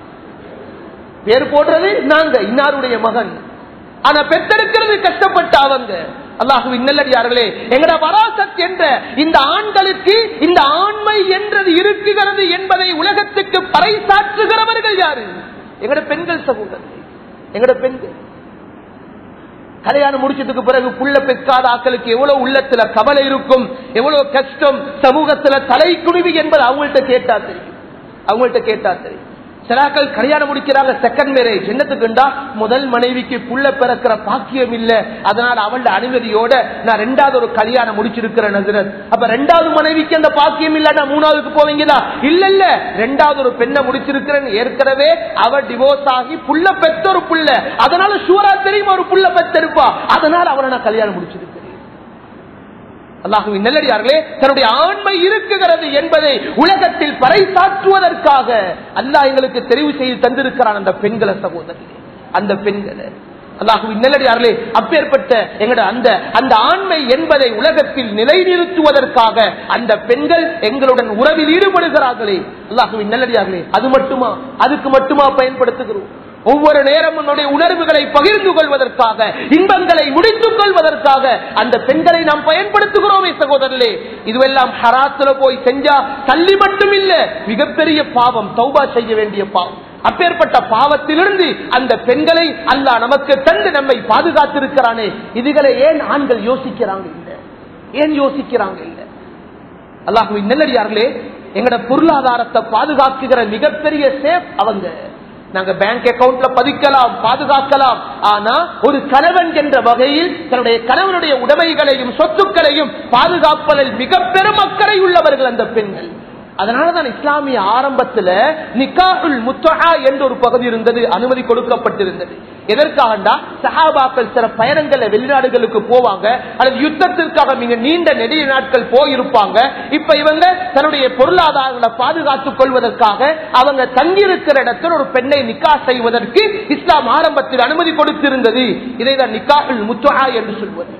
பேர் போடுறது நாங்க இன்னாருடைய மகன் ஆனா பெத்தெடுக்கிறது கஷ்டப்பட்ட அவங்க அல்லாஹுவின் நல்லடியார்களே எங்கட வராசத் என்ற இந்த ஆண்களுக்கு இந்த ஆண்மை என்றது இருக்குகிறது என்பதை உலகத்துக்கு பறைசாற்றுகிறவர்கள் யாரு எங்கட பெண்கள் சகோதரர்கள் எங்கட பெண்கள் கல்யாணம் முடிச்சதுக்கு பிறகு புள்ள பெக்காத ஆக்களுக்கு எவ்வளவு உள்ளத்துல கவலை இருக்கும் எவ்வளவு கஷ்டம் சமூகத்துல தலை குடிவி என்பது அவங்கள்ட்ட கேட்டா தெரியும் அவங்கள்ட்ட கேட்டா தெரியும் சிலாக்கள் கல்யாணம் முடிக்கிறாங்க செகண்ட் மேரேஜ் என்னத்துக்குண்டா முதல் மனைவிக்கு புள்ள பிறக்கிற பாக்கியம் இல்ல அதனால அவளோட அனுமதியோட நான் ரெண்டாவது ஒரு கல்யாணம் முடிச்சிருக்கிறேன் நசரத் அப்ப ரெண்டாவது மனைவிக்கு அந்த பாக்கியம் இல்ல மூணாவதுக்கு போவீங்களா இல்ல இல்ல ரெண்டாவது ஒரு பெண்ணை முடிச்சிருக்கிறேன் ஏற்கனவே அவ டிவோர்ஸ் ஆகி புள்ள பெத்த ஒரு புள்ள அதனால ஷூரா தெரியும் ஒரு புள்ள பெத்திருப்பா அதனால அவனை நான் கல்யாணம் முடிச்சிருக்கிறேன் அல்லாஹுவின் நல்லடியார்களே தன்னுடைய ஆண்மை இருக்குகிறது என்பதை உலகத்தில் பறைசாற்றுவதற்காக அல்லாஹ் எங்களுக்கு தெரிவு செய்து தந்திருக்கிறான் அந்த பெண்களை சகோதரி அந்த பெண்களை அல்லாஹுவின் நல்லடியார்களே அப்பேற்பட்ட எங்களோட அந்த அந்த ஆண்மை என்பதை உலகத்தில் நிலைநிறுத்துவதற்காக அந்த பெண்கள் எங்களுடன் உறவில் ஈடுபடுகிறார்களே அல்லாஹுவின் நல்லடியார்களே அது மட்டுமா அதுக்கு மட்டுமா பயன்படுத்துகிறோம் ஒவ்வொரு நேரமும் நம்முடைய உணர்வுகளை பகிர்ந்து கொள்வதற்காக இன்பங்களை முடித்துக் கொள்வதற்காக அந்த பெண்களை நாம் பயன்படுத்துகிறோமே சகோதரர்களே இதுவெல்லாம் ஹராத்துல போய் செஞ்சா தள்ளி மட்டும் இல்ல மிகப்பெரிய பாவம் தௌபா செய்ய வேண்டிய பாவம் அப்பேற்பட்ட பாவத்திலிருந்து அந்த பெண்களை அல்லாஹ் நமக்கு தந்து நம்மை பாதுகாத்திருக்கிறானே இதுகளை ஏன் ஆண்கள் யோசிக்கிறாங்க இல்ல ஏன் யோசிக்கிறாங்க இல்ல அல்லாஹுவின் நெல்லடியார்களே எங்கட பொருளாதாரத்தை பாதுகாக்குகிற மிகப்பெரிய சேஃப் அவங்க நாங்க பேங்க் அக்கவுண்ட்ல பதிக்கலாம் பாதுகாக்கலாம் ஆனா ஒரு கணவன் என்ற வகையில் தன்னுடைய கணவனுடைய உடைமைகளையும் சொத்துக்களையும் பாதுகாப்பதில் மிக பெரும் அக்கறை உள்ளவர்கள் அந்த பெண்கள் அதனாலதான் இஸ்லாமிய ஆரம்பத்துல நிக்காஹுல் முத்தஹா என்ற ஒரு பகுதி இருந்தது அனுமதி கொடுக்கப்பட்டிருந்தது எதற்காகண்டா சஹாபாக்கள் சில பயணங்கள்ல வெளிநாடுகளுக்கு போவாங்க அல்லது யுத்தத்திற்காக மிக நீண்ட நெடிய நாட்கள் போயிருப்பாங்க இப்ப இவங்க தன்னுடைய பொருளாதாரங்களை பாதுகாத்துக் கொள்வதற்காக அவங்க தங்கியிருக்கிற இடத்தில் ஒரு பெண்ணை நிக்கா செய்வதற்கு இஸ்லாம் ஆரம்பத்தில் அனுமதி கொடுத்திருந்தது இதைதான் நிக்காஹுல் முத்தஹா என்று சொல்வது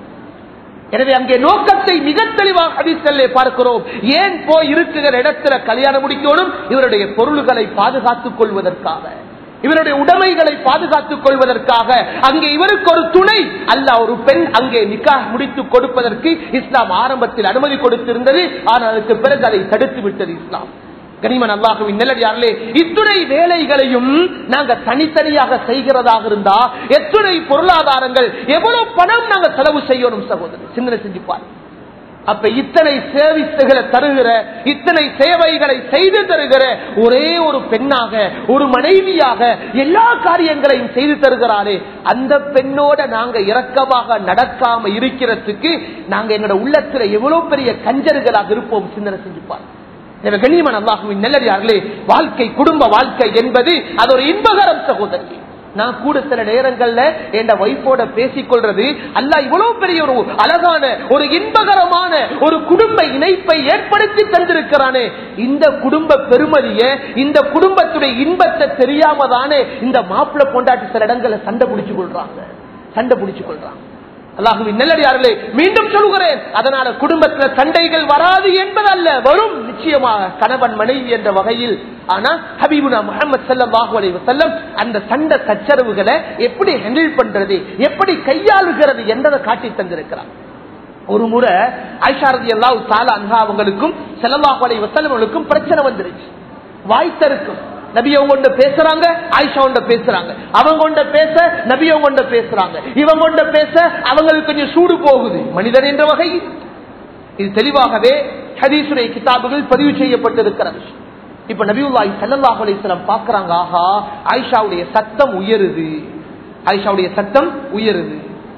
எனவே அங்கே நோக்கத்தை மிக தெளிவாக ஹதீஸ்களிலே பார்க்கிறோம் ஏன் போய் இருக்கிற இடத்துல கல்யாணம் முடிக்கணும் இவருடைய பொருள்களை பாதுகாத்துக் கொள்வதற்காக இவருடைய உடைமைகளை பாதுகாத்துக் கொள்வதற்காக அங்கே இவருக்கு ஒரு துணை அல்ல ஒரு பெண் அங்கே நிக்கா முடித்து கொடுப்பதற்கு இஸ்லாம் ஆரம்பத்தில் அனுமதி கொடுத்திருந்தது ஆனால் அதற்கு பிறகு அதை தடுத்து விட்டது இஸ்லாம் கனிமன் அல்லாஹுவின் நல்லடியார்களே இத்துணை வேலைகளையும் நாங்க தனித்தனியாக செய்கிறதாக இருந்தா எத்துணை பொருளாதாரங்கள் எவ்வளவு பணம் நாங்க செலவு செய்யணும் சகோதரர் சிந்தனை செஞ்சுப்பார் அப்ப இத்தனை சேவித்துகளை தருகிற இத்தனை சேவைகளை செய்து தருகிற ஒரே ஒரு பெண்ணாக ஒரு மனைவியாக எல்லா காரியங்களையும் செய்து தருகிறாரே அந்த பெண்ணோட நாங்க இரக்கமாக நடக்காம இருக்கிறதுக்கு நாங்க எங்களோட உள்ளத்துல எவ்வளவு பெரிய கஞ்சர்களாக இருப்போம் சிந்தனை செஞ்சுப்பார் கண்ணியமன் அல்லாஹுவின் நல்லடியார்களே வாழ்க்கை குடும்ப வாழ்க்கை என்பது அது ஒரு இன்பகரம் சகோதரி நான் கூட சில நேரங்கள்ல என் வைஃபோட பேசிக் கொள்றது அல்ல இவ்வளவு பெரிய ஒரு அழகான ஒரு இன்பகரமான ஒரு குடும்ப இணைப்பை ஏற்படுத்தி தந்திருக்கிறானே இந்த குடும்ப பெருமதிய இந்த குடும்பத்துடைய இன்பத்தை தெரியாம தானே இந்த மாப்பிள்ள கொண்டாட்டி சில இடங்களை சண்டை பிடிச்சு கொள்றாங்க சண்டை பிடிச்சு கொள்றாங்க அல்லாஹுவின் நல்லடியார்களே மீண்டும் சொல்கிறேன் அதனால குடும்பத்துல சண்டைகள் வராது என்பதல்ல வரும் நிச்சயமாக கணவன் மனைவி என்ற வகையில் ஆனா ஹபீபுனா முகமது சல்லாஹூ அலைஹி வஸல்லம் அந்த சண்டை சச்சரவுகளை எப்படி ஹேண்டில் பண்றது எப்படி கையாளுகிறது என்பதை காட்டி தந்திருக்கிறார் ஒரு முறை ஐஷாரதி எல்லா தாலா அன்ஹா அவங்களுக்கும் செல்லல்லாஹு அலைஹி வஸல்லம் அவங்களுக்கும் பிரச்சனை வந்துருச்சு வாய்த்தருக்கும் நபி அவங்க பேசுறாங்க ஆயிஷா கொண்ட பேசுறாங்க அவங்க கொண்ட பேச நபி அவங்க கொண்ட பேசுறாங்க இவங்க கொண்ட பேச அவங்களுக்கு கொஞ்சம் சூடு போகுது மனிதன் என்ற வகை இது தெளிவாகவே ஹதீசுரை கிதாபுகள் பதிவு செய்யப்பட்டிருக்கிறது இப்ப நபியுல்லாஹி ஸல்லல்லாஹு அலைஹி வஸல்லம் பார்க்கறாங்க ஆஹா ஆயிஷாவுடைய சத்தம் உயருது ஆயிஷாவுடைய சத்தம் உயருது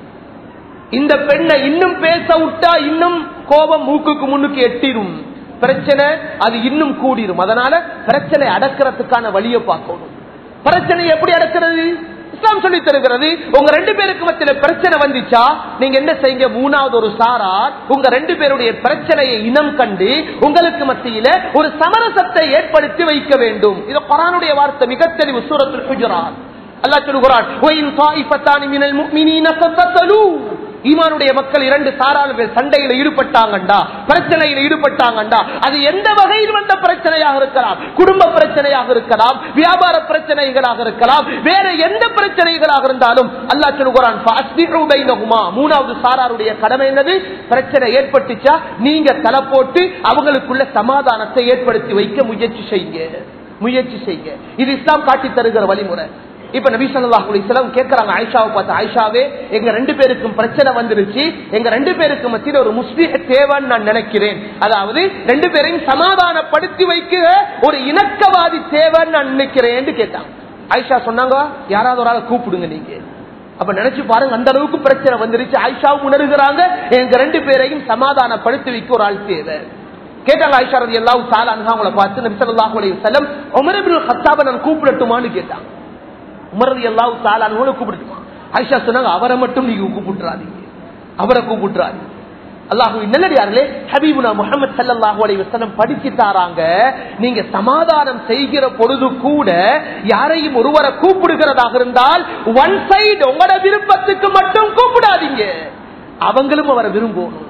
இந்த பெண்ணை இன்னும் பேச விட்டா இன்னும் கோபம் மூக்குக்கு முன்னுக்கு எட்டிடும் பிரச்சனை அது இன்னும் கூடிரும் அதனால பிரச்சனை அடக்கிறதுக்கான வழியை பார்க்கணும் பிரச்சனை எப்படி அடக்கிறது இஸ்லாம் சொல்லி தருகிறது உங்க ரெண்டு பேருக்கு மத்தியில பிரச்சனை வந்துச்சா நீங்க என்ன செய்யுங்க மூணாவது ஒரு சாரார் உங்க ரெண்டு பேருடைய பிரச்சனையை இனம் கண்டு உங்களுக்கு மத்தியில ஒரு சமரசத்தை ஏற்படுத்தி வைக்க வேண்டும் இது குரானுடைய வார்த்தை மிக தெளிவு சூரத்துல் ஹுஜராத் அல்லாஹ் சொல்கிறான் "வஇன் தாயிஃபத்தானி மினல் முஃமினீன தத்தலூ" ஈமானுடைய மக்கள் இரண்டு சாராளர்கள் சண்டையில ஈடுபட்டாங்கண்டா பிரச்சனையில ஈடுபட்டாங்கண்டா அது எந்த வகையில் வந்த பிரச்சனையாக இருக்கலாம் குடும்ப பிரச்சனையாக இருக்கலாம் வியாபார பிரச்சனைகளாக இருக்கலாம் வேற எந்த பிரச்சனைகளாக இருந்தாலும் அல்லாஹ் சொல்கிறான் "ஃபஅஸ்லிஹு பைனஹுமா." மூணாவது சாராருடைய கடமை என்னது பிரச்சனை ஏற்பட்டுச்சா நீங்க தலை போட்டு அவங்களுக்குள்ள சமாதானத்தை ஏற்படுத்தி வைக்க முயற்சி செய்யுங்க முயற்சி செய்யுங்க இது இஸ்லாம் காட்டி தருகிற வழிமுறை இப்ப நபி ஸல்லல்லாஹு அலைஹி வஸல்லம் கேக்குறாங்க ஆயிஷாவை பார்த்து ஆயிஷாவே எங்க ரெண்டு பேருக்கும் பிரச்சனை வந்துருச்சு எங்க ரெண்டு பேருக்கு மத்தியில ஒரு முஸ்லிஹ தேவைன்னு நான் நினைக்கிறேன் அதாவது ரெண்டு பேரையும் சமாதானப்படுத்தி வைக்க ஒரு இணக்கவாதி தேவைன்னு நான் நினைக்கிறேன்னு கேட்டாங்க ஆயிஷா சொன்னாங்க யாராவது ஒரு ஆளை கூப்பிடுங்க நீங்க அப்ப நினைச்சு பாருங்க அந்த அளவுக்கு பிரச்சனை வந்துருச்சு ஆயிஷாவும் உணர்கிறாங்க எங்க ரெண்டு பேரையும் சமாதானப்படுத்தி வைக்க ஒரு ஆள் தேவை கேட்டாங்க ஆயிஷா ரதி எல்லாவும் சால அவங்கள பார்த்து நபி ஸல்லல்லாஹு அலைஹி வஸல்லம் உமர் இப்னு கத்தாப நான் கூப்பிடட்டுமான்னு கேட்டாங்க உமரது எல்லாவும் சாலான்னு கூப்பிடுமா ஐஷா சொன்னாங்க அவரை மட்டும் நீங்க கூப்பிட்டுறாதீங்க அவரை கூப்பிட்டுறாதீங்க அல்லாஹு நல்லடியார்களே ஹபீபுனா முகமது சல்லாஹூ அலைஹி வஸல்லம் படிச்சு தாராங்க நீங்க சமாதானம் செய்கிற பொழுது கூட யாரையும் ஒருவரை கூப்பிடுகிறதாக இருந்தால் ஒன் சைடு உங்களோட விருப்பத்துக்கு மட்டும் கூப்பிடாதீங்க அவங்களும் அவரை விரும்பணும்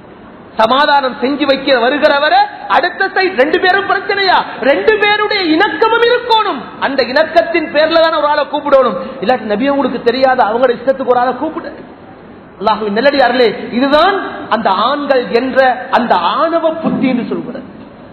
சமாதானம் செஞ்சு வைக்க வருகிறவரை அடுத்த சைட் ரெண்டு பேரும் பிரச்சனையா ரெண்டு பேருடைய இணக்கமும் இருக்கணும் அந்த இணக்கத்தின் பேர்ல தான் ஒரு ஆளை கூப்பிடணும் இல்லாட்டி நபி உங்களுக்கு தெரியாத அவங்களோட இஷ்டத்துக்கு ஒரு ஆளை கூப்பிடு அல்லாஹுவின் நல்லடியார்களே இதுதான் அந்த ஆண்கள் என்ற அந்த ஆணவ புத்தி என்று சொல்கிறது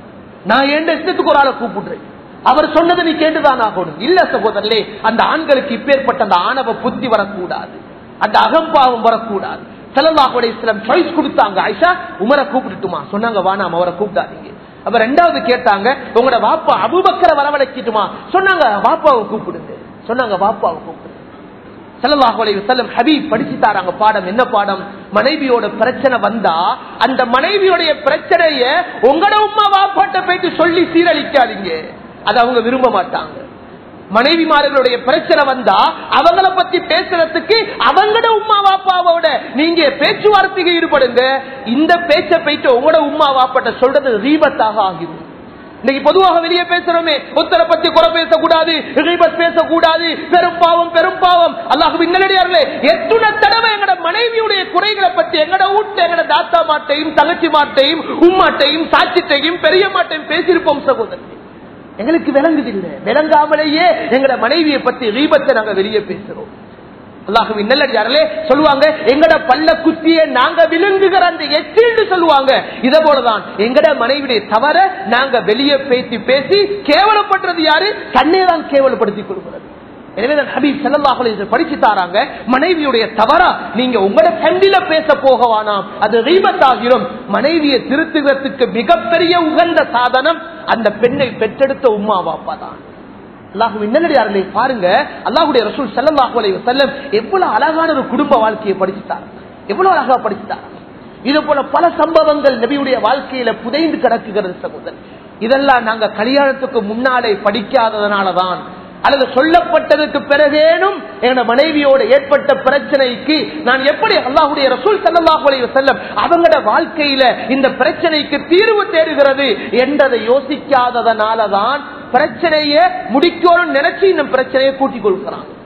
நான் எந்த இஷ்டத்துக்கு ஒரு ஆளை கூப்பிடுறேன் அவர் சொன்னதை நீ கேட்டுதான் ஆகணும் இல்ல சகோதரர்களே அந்த ஆண்களுக்கு இப்பேற்பட்ட அந்த ஆணவ புத்தி வரக்கூடாது அந்த அகம்பாவம் வரக்கூடாது செலவாகுடைய இஸ்லாம் சாய்ஸ் கொடுத்தாங்க ஆயிஷா உமரை கூப்பிட்டுட்டுமா சொன்னாங்க வானாம் அவரை கூப்பிட்டாதீங்க அப்ப ரெண்டாவது கேட்டாங்க உங்களோட வாப்பா அபுபக்கரை வரவழைக்கிட்டுமா சொன்னாங்க வாப்பாவை கூப்பிடுங்க சொன்னாங்க வாப்பாவை கூப்பிடுங்க செல்லல்லாஹுலை செல்லம் ஹபீப் படிச்சு தாராங்க பாடம் என்ன பாடம் மனைவியோட பிரச்சனை வந்தா அந்த மனைவியோடைய பிரச்சனைய உங்களோட உமா வாப்பாட்ட போயிட்டு சொல்லி சீரழிக்காதீங்க அதை அவங்க விரும்ப மாட்டாங்க மனைவிமார்களுடைய பிரச்சனை வந்தா அவங்கள பத்தி பேசுறதுக்கு அவங்களோட உமா வாப்பாவோட நீங்க பேச்சுவார்த்தைக்கு ஈடுபடுங்க இந்த பேச்ச போயிட்டு உங்களோட உமா வாப்பாட்ட சொல்றது ரீபத்தாக ஆகிடும் இன்னைக்கு பொதுவாக வெளியே பேசுறோமே ஒருத்தரை பத்தி குறை பேசக்கூடாது ரீபத் பேசக்கூடாது பெரும் பாவம் பெரும் பாவம் அல்லாஹு விண்ணடியார்களே எத்துணை தடவை எங்கட மனைவியுடைய குறைகளை பத்தி எங்கட வீட்டுல எங்கட தாத்தா மாட்டையும் தங்கச்சி மாட்டையும் உம்மாட்டையும் சாட்சிட்டையும் பெரிய மாட்டையும் பேசியிருப்போம் சகோதரர் எங்களுக்கு விளங்குது இல்ல விளங்காமலேயே எங்கட மனைவியை பத்தி ரீபத்தை நாங்க வெளியே பேசுறோம் அல்லாஹுவின் நல்லடியார்களே சொல்லுவாங்க எங்கட பல்ல குத்திய நாங்க விழுங்குகிற அந்த எச்சின்னு சொல்லுவாங்க இத போலதான் எங்கட மனைவியுடைய தவற நாங்க வெளியே பேசி பேசி கேவலப்படுறது யாரு தன்னை தான் கேவலப்படுத்திக் கொள்கிறது எனவே தான் ஹபீப் ஸல்லல்லாஹு அலைஹி வஸல்லம் படிச்சு தாராங்க மனைவியுடைய தவறா நீங்க உங்களோட ஃபேமிலில பேச போகவானாம் அது ரீபத் ஆகிரும் மனைவியை திருத்துவதற்கு மிகப்பெரிய உகந்த சாதனம் அந்த பெண்ணை பெற்றெடுத்த உம்மா வாப்பா தான் அல்லாஹுவின் நல்லடியார்களே பாருங்க அல்லாஹுடைய ரசூல் ஸல்லல்லாஹு அலைஹி வஸல்லம் எவ்வளவு அழகான ஒரு குடும்ப வாழ்க்கையை படிச்சுட்டார் எவ்வளவு அழகா படிச்சுட்டார் இது போல பல சம்பவங்கள் நபியுடைய வாழ்க்கையில புதைந்து கிடக்குகிறது சகோதரர் இதெல்லாம் நாங்க கல்யாணத்துக்கு முன்னாலே படிக்காததுனாலதான் அல்லது சொல்லப்பட்டதுக்கு பிறகேனும் என மனைவியோடு ஏற்பட்ட பிரச்சனைக்கு நான் எப்படி அல்லாஹுடைய ரசூல் சல்லாஹ் செல்லம் அவங்களோட வாழ்க்கையில இந்த பிரச்சனைக்கு தீர்வு தேடுகிறது என்றதை யோசிக்காததனாலதான் பிரச்சனையை முடிக்கணும்னு நினைச்சு இந்த பிரச்சனையை கூட்டிக் கொள்கிறான்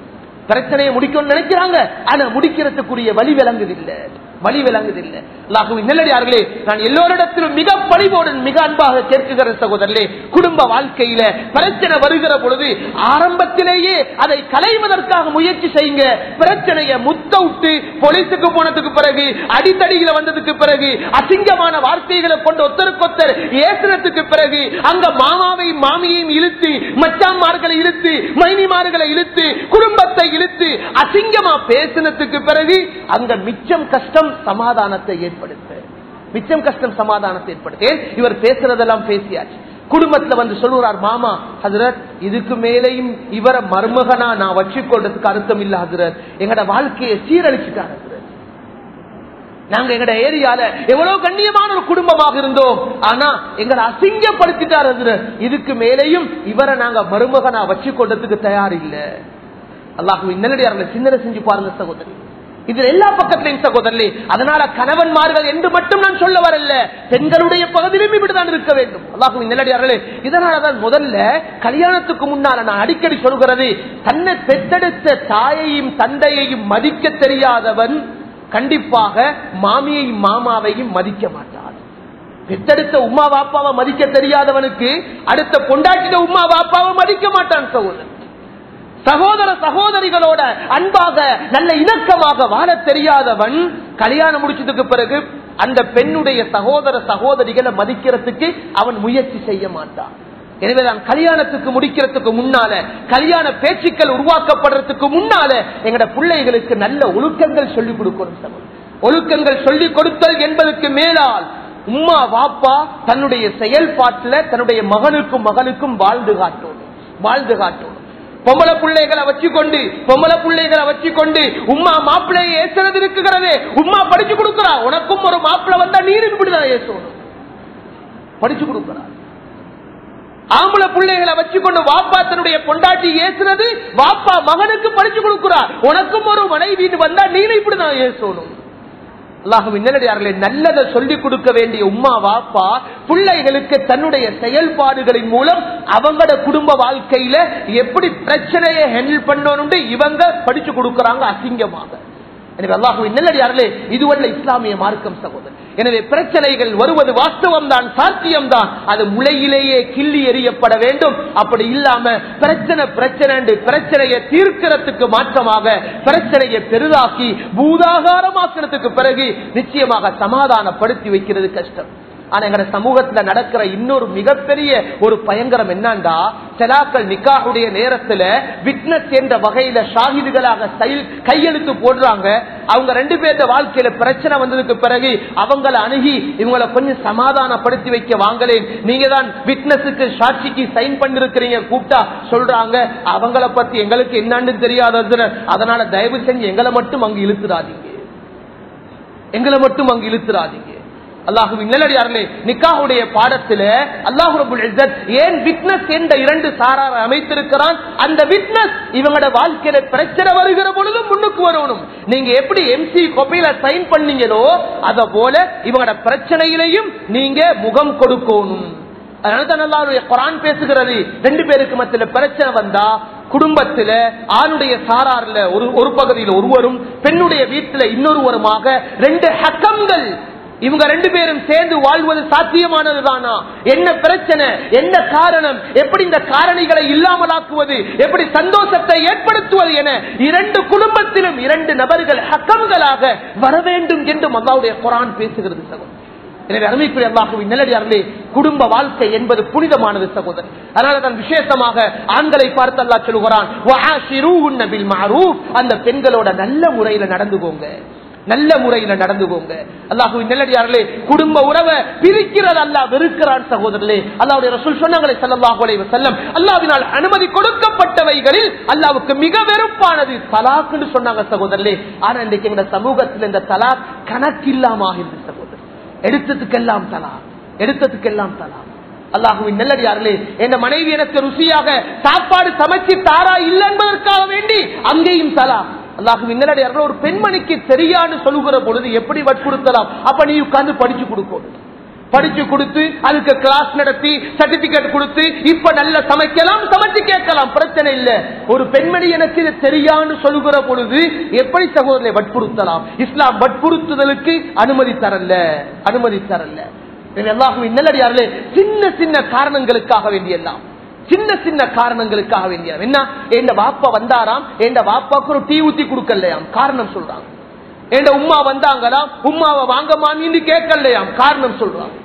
பிரச்சனையை முடிக்கணும்னு நினைக்கிறாங்க ஆனா முடிக்கிறதுக்குரிய வழி விளங்குதில்லை வழி விளங்குதில்லை அல்லாஹுவின் நல்லடியார்களே நான் எல்லோரிடத்திலும் மிக பணிவோடு மிக அன்பாக கேட்குகிற சகோதரர்களே குடும்ப வாழ்க்கையில பிரச்சனை வருகிற பொழுது ஆரம்பத்திலேயே அதை களைவதற்காக முயற்சி செய்யுங்க பிரச்சனையை முத்த விட்டு போலீஸுக்கு போனதுக்கு பிறகு அடித்தடியில வந்ததுக்கு பிறகு அசிங்கமான வார்த்தைகளை கொண்டு ஒத்தருக்கொத்தர் ஏசுறதுக்கு பிறகு அங்க மாமாவையும் மாமியையும் இழுத்து மச்சான்மார்களை இழுத்து மைனிமார்களை இழுத்து குடும்பத்தை இழுத்து அசிங்கமா பேசினதுக்கு பிறகு அங்க மிச்சம் கஷ்டம் சமாதானத்தை ஏற்படுத்த மிச்சம் கஷ்டம் சமாதானத்தை ஏற்படுத்த ஏன்? இவர் பேசுறதெல்லாம் பேசியாச்சு குடும்பத்துல வந்து சொல்லுறார் மாமா ஹசரத் இதுக்கு மேலேயும் இவரை மருமகனா நான் வச்சுக்கொள்றதுக்கு அர்த்தம் இல்ல ஹசரத் எங்கட வாழ்க்கையை சீரழிச்சுட்டார் ஹசரத் நாங்க எங்கட ஏரியால எவ்வளவு கண்ணியமான ஒரு குடும்பமாக இருந்தோம் ஆனா எங்களை அசிங்கப்படுத்திட்டார் ஹசரத் இதுக்கு மேலேயும் இவரை நாங்க மருமகனா வச்சுக்கொள்றதுக்கு தயார் இல்ல அல்லாஹு இன்னடியார்களை சிந்தனை செஞ்சு பாருங்க சகோதரி இது எல்லா பக்கத்திலையும் சகோதரர்களே அதனால கணவன்மார்கள் என்று மட்டும் நான் சொல்ல வரல பெண்களுடைய பகுதியிலும் இப்படிதான் இருக்க வேண்டும் அல்லாஹுவின் நிலடியார்களே இதனாலதான் முதல்ல கல்யாணத்துக்கு முன்னால நான் அடிக்கடி சொல்கிறது தன்னை பெற்றெடுத்த தாயையும் தந்தையையும் மதிக்க தெரியாதவன் கண்டிப்பாக மாமியையும் மாமாவையும் மதிக்க மாட்டான் பெற்றெடுத்த உமா வாப்பாவை மதிக்க தெரியாதவனுக்கு அடுத்த பொண்டாட்டின உமா வாப்பாவை மதிக்க மாட்டான் சகோதரன் சகோதர சகோதரிகளோட அன்பாக நல்ல இணக்கமாக வாழ தெரியாதவன் கல்யாணம் முடிச்சதுக்கு பிறகு அந்த பெண்ணுடைய சகோதர சகோதரிகளை மதிக்கிறதுக்கு அவன் முயற்சி செய்ய மாட்டான் எனவேதான் கல்யாணத்துக்கு முடிக்கிறதுக்கு முன்னால கல்யாண பேச்சுக்கள் உருவாக்கப்படுறதுக்கு முன்னால எங்கட பிள்ளைகளுக்கு நல்ல ஒழுக்கங்கள் சொல்லிக் கொடுக்கணும் சகோதரர். ஒழுக்கங்கள் சொல்லிக் கொடுத்தல் என்பதற்கு மேலால் உம்மா வாப்பா தன்னுடைய செயல்பாட்டுல தன்னுடைய மகனுக்கும் மகனுக்கும் வாழ்ந்து காட்டணும் வாழ்ந்து காட்டணும் பொம்பளை பிள்ளைகளை வச்சுக்கொண்டு பொம்பளை பிள்ளைகளை வச்சுக்கொண்டு உம்மா மாப்பிள்ளையை ஏசுறது இருக்குகிறது உம்மா படிச்சு கொடுக்கிறா உனக்கும் ஒரு மாப்பிள்ளை வந்தா நீர் இப்படிதான் ஏசணும் படிச்சு கொடுக்கிறா ஆம்பளை பிள்ளைகளை வச்சுக்கொண்டு வாப்பா தன்னுடைய பொண்டாட்டி ஏசுறது வாப்பா மகனுக்கு படிச்சு கொடுக்கிறார் உனக்கும் ஒரு மனைவி வந்தா நீனும் இப்படிதான் ஏசணும் அல்லாஹுவின் நல்லடியார்களே நல்லதை சொல்லிக் கொடுக்க வேண்டிய உம்மா வாப்பா பிள்ளைகளுக்கு தன்னுடைய செயல்பாடுகளின் மூலம் அவங்களோட குடும்ப வாழ்க்கையில எப்படி பிரச்சனையை ஹேண்டில் பண்ணணும் இவங்க படிச்சு கொடுக்கறாங்க அசிங்கமாக எனவே அல்லாஹுவின் நல்லடியார்களே இதுவல்ல இஸ்லாமிய மார்க்கம் சகோதரர் எனவே பிரச்சனைகள் வருவது வாஸ்தவம் தான் சாத்தியம் தான் அது முளையிலேயே கிள்ளி எறியப்பட வேண்டும் அப்படி இல்லாம பிரச்சனை பிரச்சனை என்று பிரச்சனையை தீர்க்கிறதுக்கு மாற்றமாக பிரச்சனையை பெரிதாக்கி பூதாகாரமாக்கிறதுக்கு பிறகு நிச்சயமாக சமாதானப்படுத்தி வைக்கிறது கஷ்டம் ஆனா எங்க சமூகத்துல நடக்கிற இன்னொரு மிகப்பெரிய ஒரு பயங்கரம் என்னண்டா செலாக்கள் நிக்காவுடைய நேரத்துல விட்னஸ் என்ற வகையில ஷாகிதுகளாக செயல் கையெழுத்து போடுறாங்க அவங்க ரெண்டு பேர்த்த வாழ்க்கையில பிரச்சனை வந்ததுக்கு பிறகு அவங்கள அணுகி இவங்களை கொஞ்சம் சமாதானப்படுத்தி வைக்க வாங்களேன் நீங்க தான் விட்னஸுக்கு சாட்சிக்கு சைன் பண்ணிருக்கிறீங்க கூப்பிட்டா சொல்றாங்க அவங்கள பத்தி எங்களுக்கு என்னன்னு தெரியாதது அதனால தயவு செஞ்சு எங்களை மட்டும் அங்கு இழுத்துறாதீங்க எங்களை மட்டும் அங்கு இழுத்துறாதீங்க அல்லாஹுவின் நல்லடியார்களே நிக்காவுடைய பாடத்துல அல்லாஹு ரபுல் இஸ்ஸத் ஏன் விட்னஸ் என்ற இரண்டு சாராரை அமைத்திருக்கிறான் அந்த விட்னஸ் இவங்களோட வாழ்க்கையில பிரச்சனை வருகிற பொழுதும் முன்னுக்கு வரணும் நீங்க எப்படி எம்சி கொப்பையில சைன் பண்ணீங்களோ அத போல இவங்களோட பிரச்சனையிலையும் நீங்க முகம் கொடுக்கணும் அதனாலதான் அல்லாஹ்வுடைய குரான் பேசுகிறது ரெண்டு பேருக்கு மத்தியில பிரச்சனை வந்தா குடும்பத்துல ஆணுடைய சாரார்ல ஒரு ஒரு பகுதியில் ஒருவரும் பெண்ணுடைய வீட்டுல இன்னொருவருமாக ரெண்டு ஹக்கங்கள் இவங்க ரெண்டு பேரும் சேர்ந்து வாழ்வது சாத்தியமானதுதானா என்ன பிரச்சனை என்ன காரணம் எப்படி இந்த காரணிகளை இல்லாமலாக்குவது எப்படி சந்தோஷத்தை ஏற்படுத்துவது என இரண்டு குடும்பத்திலும் இரண்டு நபர்கள் ஹக்கங்களாக வர வேண்டும் என்று அல்லாவுடைய குரான் பேசுகிறது சகோதரர் எனவே அருமைக்குரிய அல்லாஹுவின் நிலடியார்களே குடும்ப வாழ்க்கை என்பது புனிதமானது சகோதரர் அதனால தான் விசேஷமாக ஆண்களை பார்த்து அல்லா சொல்லுகிறான் "வஆஷிரூஹுன்ன பில் மஅரூஃப்." அந்த பெண்களோட நல்ல முறையில நடந்துகோங்க நல்ல முறையில நடந்துகோங்க அல்லாஹுவின் நெல்லடியார்களே குடும்ப உறவை பிரிக்கிறது அல்லாஹ் வெறுக்கிறான் சகோதரர்களே அல்லாவுடைய ரசூல் சொன்னாங்களே ஸல்லல்லாஹு அலைஹி வஸல்லம் அல்லாஹ்வினால் அனுமதி கொடுக்கப்பட்டவைகளில் அல்லாஹ்வுக்கு மிக வெறுப்பானது தலாக்னு சொன்னாங்க சகோதரர்களே ஆனா இன்றைக்கு எங்க சமூகத்தில் இந்த தலாக் கணக்கில்லாம ஆகிருது சகோதரர் எடுத்ததுக்கெல்லாம் தலா எடுத்ததுக்கெல்லாம் தலா அல்லாஹுவின் நல்லடியார்களே என் மனைவி எனக்கு ருசியாக சாப்பாடு சமைச்சு தாரா இல்லை என்பதற்காக வேண்டி அங்கேயும் தலா அல்லாஹுவின் நல்லடியார்கள் ஒரு பெண்மணிக்கு தெரியான்னு சொல்லுகிற பொழுது எப்படி வற்புறுத்தலாம் அப்ப நீ உட்கார்ந்து படிச்சு கொடுக்கணும் படிச்சு கொடுத்து அதுக்கு கிளாஸ் நடத்தி சர்டிபிகேட் கொடுத்து இப்ப நல்ல சமைக்கலாம் சமைச்சு கேட்கலாம் பிரச்சனை இல்ல ஒரு பெண்மணி எனக்கு இது தெரியான்னு சொல்லுகிற பொழுது எப்படி சகோதரனை வற்புறுத்தலாம் இஸ்லாம் வற்புறுத்துதலுக்கு அனுமதி தரல அனுமதி தரல எல்லாரும் நல்லடியார்களே சின்ன சின்ன காரணங்களுக்காக வேண்டியெல்லாம் சின்ன சின்ன காரணங்களுக்காக வேண்டிய என்ன எந்த வாப்பா வந்தாராம் எந்த வாப்பாக்கு ஒரு டீ ஊத்தி கொடுக்கலையாம் காரணம் சொல்றாங்க எந்த உமா வந்தாங்களாம் உமாவை வாங்கமான்னு கேட்கலையாம் காரணம் சொல்றாங்க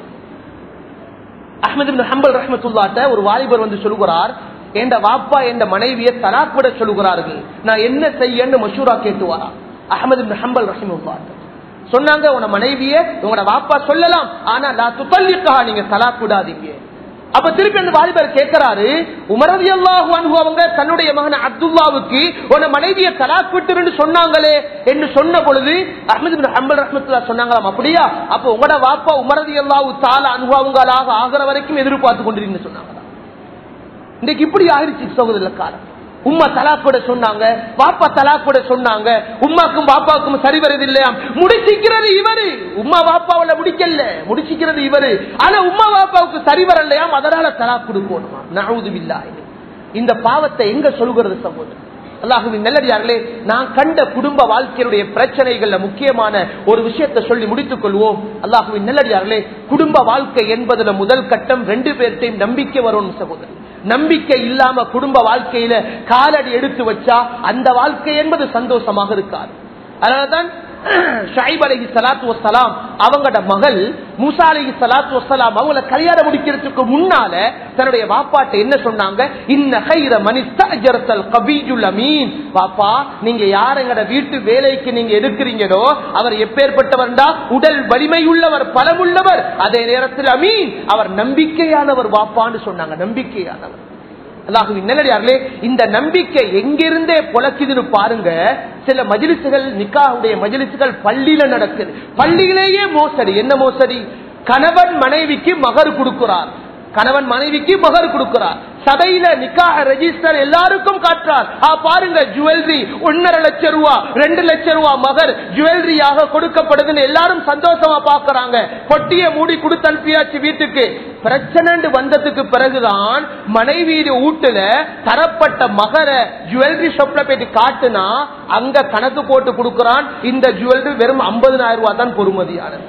அஹமது ஹம்பல் ரஹமத்துல்லாட்ட ஒரு வாலிபர் வந்து சொல்லுகிறார் எந்த வாப்பா எந்த மனைவியை தலாக்குவிட சொல்லுகிறார்கள் நான் என்ன செய்யன்னு மஷூரா கேட்டுவாரா அஹமது ஹம்பல் ரஹிமுல்லாட்ட சொன்னாங்க உன மனைவிய உங்களோட வாப்பா சொல்லலாம் ஆனா நான் துப்பல்லிக்காக நீங்க தலாக் விடாதீங்க அப்ப திருப்பி அந்த வாலிபர் கேட்கிறாரு உமரதி அல்லாஹு அவங்க தன்னுடைய மகன் அப்துல்லாவுக்கு உன மனைவியை தலாக் விட்டுருன்னு சொன்னாங்களே என்று சொன்ன பொழுது அஹமது ஹம்பல் ரஹமத்துல்லா சொன்னாங்களாம் அப்படியா அப்ப உங்களோட வாப்பா உமரதி அல்லாஹு தால அனுபவங்களாக ஆகிற வரைக்கும் எதிர்பார்த்து கொண்டிருக்கீங்கன்னு சொன்னாங்களா இன்றைக்கு இப்படி ஆயிடுச்சு சகோதர காலம் உம்மா தலாப்பட சொன்னாங்க பாப்பா தலாப்பட சொன்னாங்க உம்மாக்கும் பாப்பாக்கும் சரி வருது இல்லையா முடிச்சிக்கிறது இவரு உம்மா பாப்பாவில முடிக்கல முடிச்சிக்கிறது இவரு ஆனா உம்மா பாப்பாவுக்கு சரி வரலையாம் அதனால தலாக் கொடுக்கணுமா நழுதுவில்லா இந்த பாவத்தை எங்க சொல்கிறது சகோதரர் அல்லாஹுவின் நல்லடியார்களே நான் கண்ட குடும்ப வாழ்க்கையுடைய பிரச்சனைகள்ல முக்கியமான ஒரு விஷயத்தை சொல்லி முடித்துக் கொள்வோம் அல்லாஹுவின் நல்லடியார்களே குடும்ப வாழ்க்கை என்பதுல முதல் கட்டம் ரெண்டு பேர்ட்டையும் நம்பிக்கை வரும் சகோதரர் நம்பிக்கை இல்லாம குடும்ப வாழ்க்கையில காலடி எடுத்து வச்சா அந்த வாழ்க்கை என்பது சந்தோஷமாக இருக்காது அதனாலதான் ஷாயிப் அலஹி சலாத்து வசலாம் அவங்களோட மகள் மூசா அலஹி சலாத்து வசலாம் அவங்கள கல்யாணம் முடிக்கிறதுக்கு முன்னால தன்னுடைய வாப்பாட்ட என்ன சொன்னாங்க இன்ன கைர மனிஸ்தல் கபீஜுல் அமீன் பாப்பா நீங்க யார் எங்கட வீட்டு வேலைக்கு நீங்க எடுக்கிறீங்களோ அவர் எப்பேற்பட்டவர்டா உடல் வலிமை உள்ளவர் பலமுள்ளவர் அதே நேரத்தில் அமீன் அவர் நம்பிக்கையானவர் வாப்பான்னு சொன்னாங்க நம்பிக்கையானவர் அல்லாஹுவின் நல்லடியார்களே இந்த நம்பிக்கை எங்கிருந்தே பொழக்குதுன்னு பாருங்க சில மஜிலிசுகள் நிக்காவுடைய மஜிலிசுகள் பள்ளியில நடக்குது பள்ளியிலேயே மோசடி என்ன மோசடி கணவன் மனைவிக்கு மகர் கொடுக்கிறார் கணவன் மனைவிக்கு மகர் கொடுக்கிறார் சபையில நிக்காக ரெஜிஸ்டர் எல்லாருக்கும் காட்டுறார் பாருங்க ஜுவல்லரி ஒன்னரை லட்சம் ரூபா ரெண்டு லட்சம் ரூபா மகர் ஜுவல்லரியாக கொடுக்கப்படுதுன்னு எல்லாரும் சந்தோஷமா பாக்குறாங்க பொட்டிய மூடி கொடுத்து அனுப்பியாச்சு வீட்டுக்கு பிரச்சனை வந்ததுக்கு பிறகுதான் மனைவி வீட்டுல தரப்பட்ட மகர ஜுவல்லரி ஷாப்ல போயிட்டு காட்டுனா அங்க கணக்கு போட்டு கொடுக்கிறான் இந்த ஜுவல்லரி வெறும் ஐம்பதுனாயிரம் ரூபாய் தான் பொறுமதியானது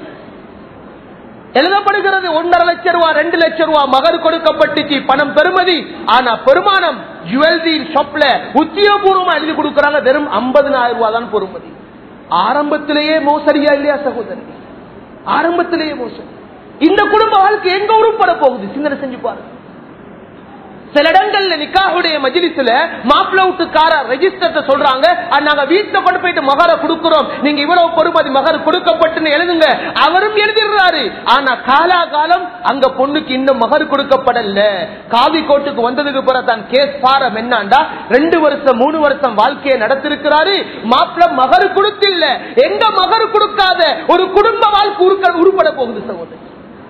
எழுதப்படுகிறது ஒன்றரை லட்சம் ரூபாய் ரெண்டு லட்சம் ரூபாய் மகர் கொடுக்கப்பட்டுச்சு பணம் பெருமதி ஆனா பெருமானம் ஜுவல்லரி ஷாப்ல உத்தியோகபூர்வமா எழுதி கொடுக்கறாங்க வெறும் ஐம்பதுனாயிரம் ரூபாய் தான் பொறுமதி ஆரம்பத்திலேயே மோசடியா இல்லையா சகோதரி ஆரம்பத்திலேயே மோசடி இந்த குடும்ப வாழ்க்கை எங்க உருப்பட போகுது சிந்தனை செஞ்சு பாருங்க சில இடங்கள்ல நிக்காவுடைய மஜிலிஸ்ல மாப்பிள்ள வீட்டுக்காரர் ரெஜிஸ்டர் சொல்றாங்க நாங்க வீட்டுல கொண்டு போயிட்டு மகர கொடுக்கிறோம் நீங்க இவ்வளவு பொறுமதி மகர் கொடுக்கப்பட்டுன்னு எழுதுங்க அவரும் எழுதிடுறாரு ஆனா காலாகாலம் அங்க பொண்ணுக்கு இன்னும் மகர் கொடுக்கப்படல காவி கோட்டுக்கு வந்ததுக்கு பிறகு தான் கேஸ் பாரம் என்னண்டா ரெண்டு வருஷம் மூணு வருஷம் வாழ்க்கையை நடத்திருக்கிறாரு மாப்பிள்ள மகர் கொடுத்தில்ல எங்க மகர் கொடுக்காத ஒரு குடும்ப வாழ்க்கை உருப்பட போகுது சகோதரி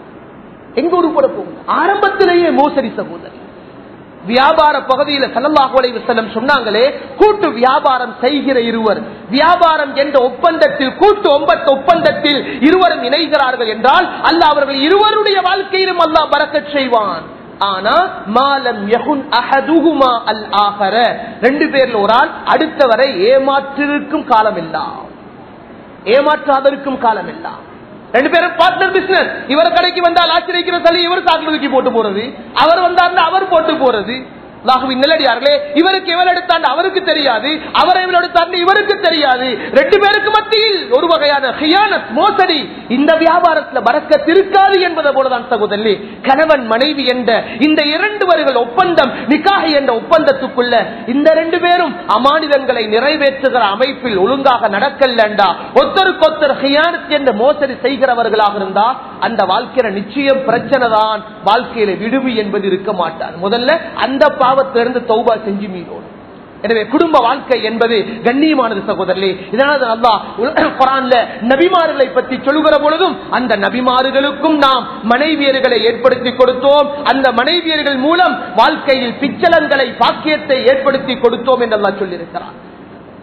எங்க உருப்பட போகுது ஆரம்பத்திலேயே மோசடி சகோதரி வியாபார பகுதியில சல்லல்லாஹு செல்லம் சொன்னாங்களே கூட்டு வியாபாரம் செய்கிற இருவர் வியாபாரம் என்ற ஒப்பந்தத்தில் கூட்டு ஒன்பத்து ஒப்பந்தத்தில் இருவரும் இணைகிறார்கள் என்றால் அல்ல அவர்கள் இருவருடைய வாழ்க்கையிலும் அல்லா பறக்க செய்வான் ஆனா மாலம் யகுன் அஹதுகுமா அல் ஆகர ரெண்டு பேர்ல ஒரு ஆள் அடுத்தவரை ஏமாற்றிருக்கும் காலம் எல்லாம் ஏமாற்றாதருக்கும் காலம் எல்லாம் ரெண்டு பேரும் பார்ட்னர் பிசினஸ் இவர் கடைக்கு வந்தால் ஆச்சரிக்கிற சளி இவர் சாக்கு தூக்கி போட்டு போறது அவர் வந்தார்னா அவர் போட்டு போறது லாகுவின் நிலடியார்களே இவருக்கு எவள் எடுத்தாண்டு அவருக்கு தெரியாது அவரை இவள் எடுத்தாண்டு இவருக்கு தெரியாது ரெண்டு பேருக்கு மத்தியில் ஒரு வகையான ஹியானத் மோசடி இந்த வியாபாரத்தில் பறக்கத் இருக்காது என்பதை போலதான் சகோதரி கணவன் மனைவி என்ற இந்த இரண்டு வர்கள் ஒப்பந்தம் நிக்காக என்ற ஒப்பந்தத்துக்குள்ள இந்த ரெண்டு பேரும் அமானிதங்களை நிறைவேற்றுகிற அமைப்பில் ஒழுங்காக நடக்கலண்டா ஒத்தருக்கொத்தர் ஹியானத் என்ற மோசடி செய்கிறவர்களாக இருந்தா அந்த வாழ்க்கையில நிச்சயம் பிரச்சனை தான் வாழ்க்கையில விடுவி என்பது இருக்க மாட்டார் முதல்ல அந்த பாவத்திலிருந்து தௌபா செஞ்சு மீறோம் எனவே குடும்ப வாழ்க்கை என்பது கண்ணியமானது சகோதரர்களே இதனால் அல்லாஹ் குரான்ல நபிமார்களை பற்றி சொல்லுகிற பொழுதும் அந்த நபிமார்களுக்கும் நாம் மனைவியர்களை ஏற்படுத்தி கொடுத்தோம் அந்த மனைவியர்கள் மூலம் வாழ்க்கையில் பிச்சலங்களை பாக்கியத்தை ஏற்படுத்தி கொடுத்தோம் என்று அல்லாஹ் சொல்லியிருக்கிறார்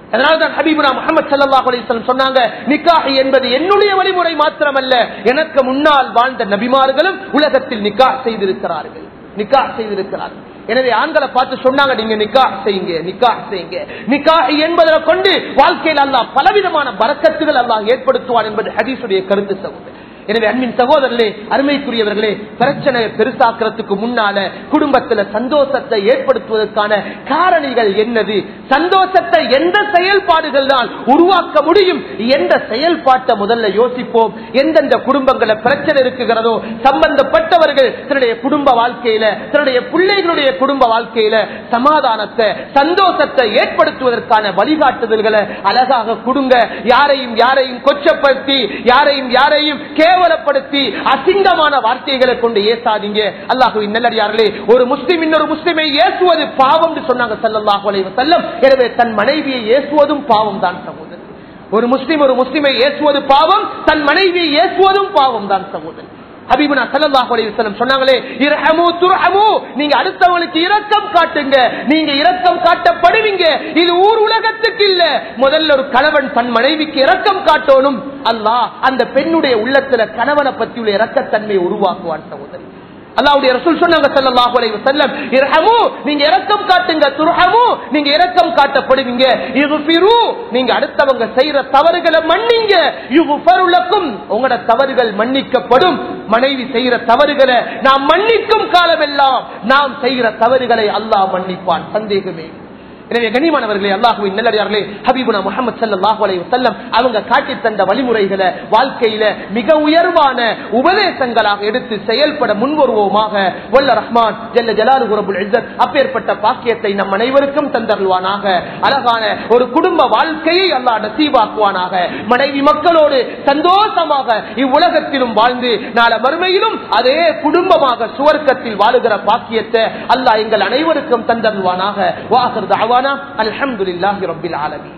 அதனால்தான் ஹபீபுனா முகமது சல்லாஹ் அலிஸ்லம் சொன்னாங்க நிக்காஹ் என்பது என்னுடைய வழிமுறை மாத்திரமல்ல எனக்கு முன்னால் வாழ்ந்த நபிமார்களும் உலகத்தில் நிக்காஹ் செய்திருக்கிறார்கள் நிக்காஹ் செய்திருக்கிறார்கள் எனவே ஆண்களை பார்த்து சொன்னாங்க நீங்க நிக்கா செய்யுங்க நிக்கா செய்யுங்க நிக்கா என்பதை கொண்டு வாழ்க்கையில் அல்லாஹ் பலவிதமான பறக்கத்துகள் அல்லாஹ் ஏற்படுத்துவான் என்பது ஹதீசுடைய கருத்து சகோதரர் எனவே அன்பின் சகோதரர்களே அருமைக்குரியவர்களே பிரச்சனையை பெருசாக்குறதுக்கு முன்னால குடும்பத்துல சந்தோஷத்தை ஏற்படுத்துவதற்கான காரணிகள் என்னது சந்தோஷத்தை எந்த செயல்பாடுகள் தான் உருவாக்க முடியும் எந்த செயல்பாட்டை முதல்ல யோசிப்போம் எந்தெந்த குடும்பங்கள பிரச்சனை இருக்குகிறதோ சம்பந்தப்பட்டவர்கள் தன்னுடைய குடும்ப வாழ்க்கையில தன்னுடைய பிள்ளைகளுடைய குடும்ப வாழ்க்கையில சமாதானத்தை சந்தோஷத்தை ஏற்படுத்துவதற்கான வழிகாட்டுதல்களை அழகாக கொடுங்க யாரையும் யாரையும் கொச்சப்படுத்தி யாரையும் யாரையும் கேவலப்படுத்தி அசிங்கமான வார்த்தைகளை கொண்டு ஏசாதீங்க அல்லாஹுவின் நல்லடியார்களே ஒரு முஸ்லிம் இன்னொரு முஸ்லிமை ஏசுவது பாவம் சொன்னாங்க சல்லாஹு அலைவ செல்லம் எனவே தன் மனைவியை ஏசுவதும் பாவம் தான் சகோதரர் ஒரு முஸ்லிம் ஒரு முஸ்லிமை ஏசுவது பாவம் தன் மனைவியை ஏசுவதும் பாவம் தான் சகோதரர் ஹபீபுனா சல்லல்லாஹு அலைஹி வஸல்லம் சொன்னாங்களே இர்ஹமு துர்ஹமு நீங்க அடுத்தவங்களுக்கு இரக்கம் காட்டுங்க நீங்க இரக்கம் காட்டப்படுவீங்க இது ஊர் உலகத்துக்கு இல்ல முதல்ல ஒரு கணவன் தன் மனைவிக்கு இரக்கம் காட்டணும் அல்லாஹ் அந்த பெண்ணுடைய உள்ளத்துல கணவனை பத்தி உள்ள இரக்கத்தன்மையை உருவாக்குவான் சகோதரி அல்லாவுடைய ரசூல் சொன்னாங்க ஸல்லல்லாஹு அலைஹி வஸல்லம் இர்ஹமு நீங்க இரக்கம் காட்டுங்க துர்ஹமு நீங்க இரக்கம் காட்டப்படுவீங்க இக்ஃபிரு நீங்க அடுத்தவங்க செய்யற தவறுகளை மன்னிங்க யுக்ஃபரு லக்கும் உங்களோட தவறுகள் மன்னிக்கப்படும் மனைவி செய்யற தவறுகளை நாம் மன்னிக்கும் காலமெல்லாம் நாம் செய்கிற தவறுகளை அல்லாஹ் மன்னிப்பான் சந்தேகமே எனவே கனிமானவர்களே அல்லாஹுவின் நல்லடியார்களே ஹபீபுனா முகமது சல்லாஹு அலைஹி வஸல்லம் அவங்க காட்டி தந்த வழிமுறைகளை வாழ்க்கையில மிக உயர்வான உபதேசங்களாக எடுத்து செயல்பட முன்வருவோமாக வல்ல ரஹ்மான் ஜல்ல ஜலாலு ரபுல் இஸ்ஸத் அப்பேற்பட்ட பாக்கியத்தை நம் அனைவருக்கும் தந்தருவானாக அழகான ஒரு குடும்ப வாழ்க்கையை அல்லாஹ் நசீபாக்குவானாக மனைவி மக்களோடு சந்தோஷமாக இவ்வுலகத்திலும் வாழ்ந்து நாள மறுமையிலும் அதே குடும்பமாக சுவர்க்கத்தில் வாழுகிற பாக்கியத்தை அல்லாஹ் எங்கள் அனைவருக்கும் தந்தருவானாக வாசர் தாவானா அல்ஹம்துலில்லாஹி ரப்பில் ஆலமீன்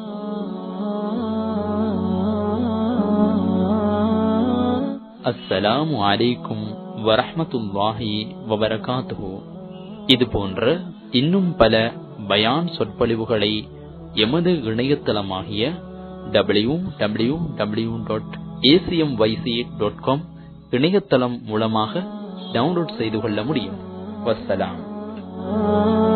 அஸ்ஸலாமு அலைக்கும் வரஹ்மத்துல்லாஹி வபரகாத்துஹு இது போன்ற இன்னும் பல பயான் சொற்பொழிவுகளை எமது இணையதளமாகிய W W W dot ACM YC dot com இணையதளம் மூலமாக டவுன்லோட் செய்து கொள்ள முடியும் வஸ்ஸலாம்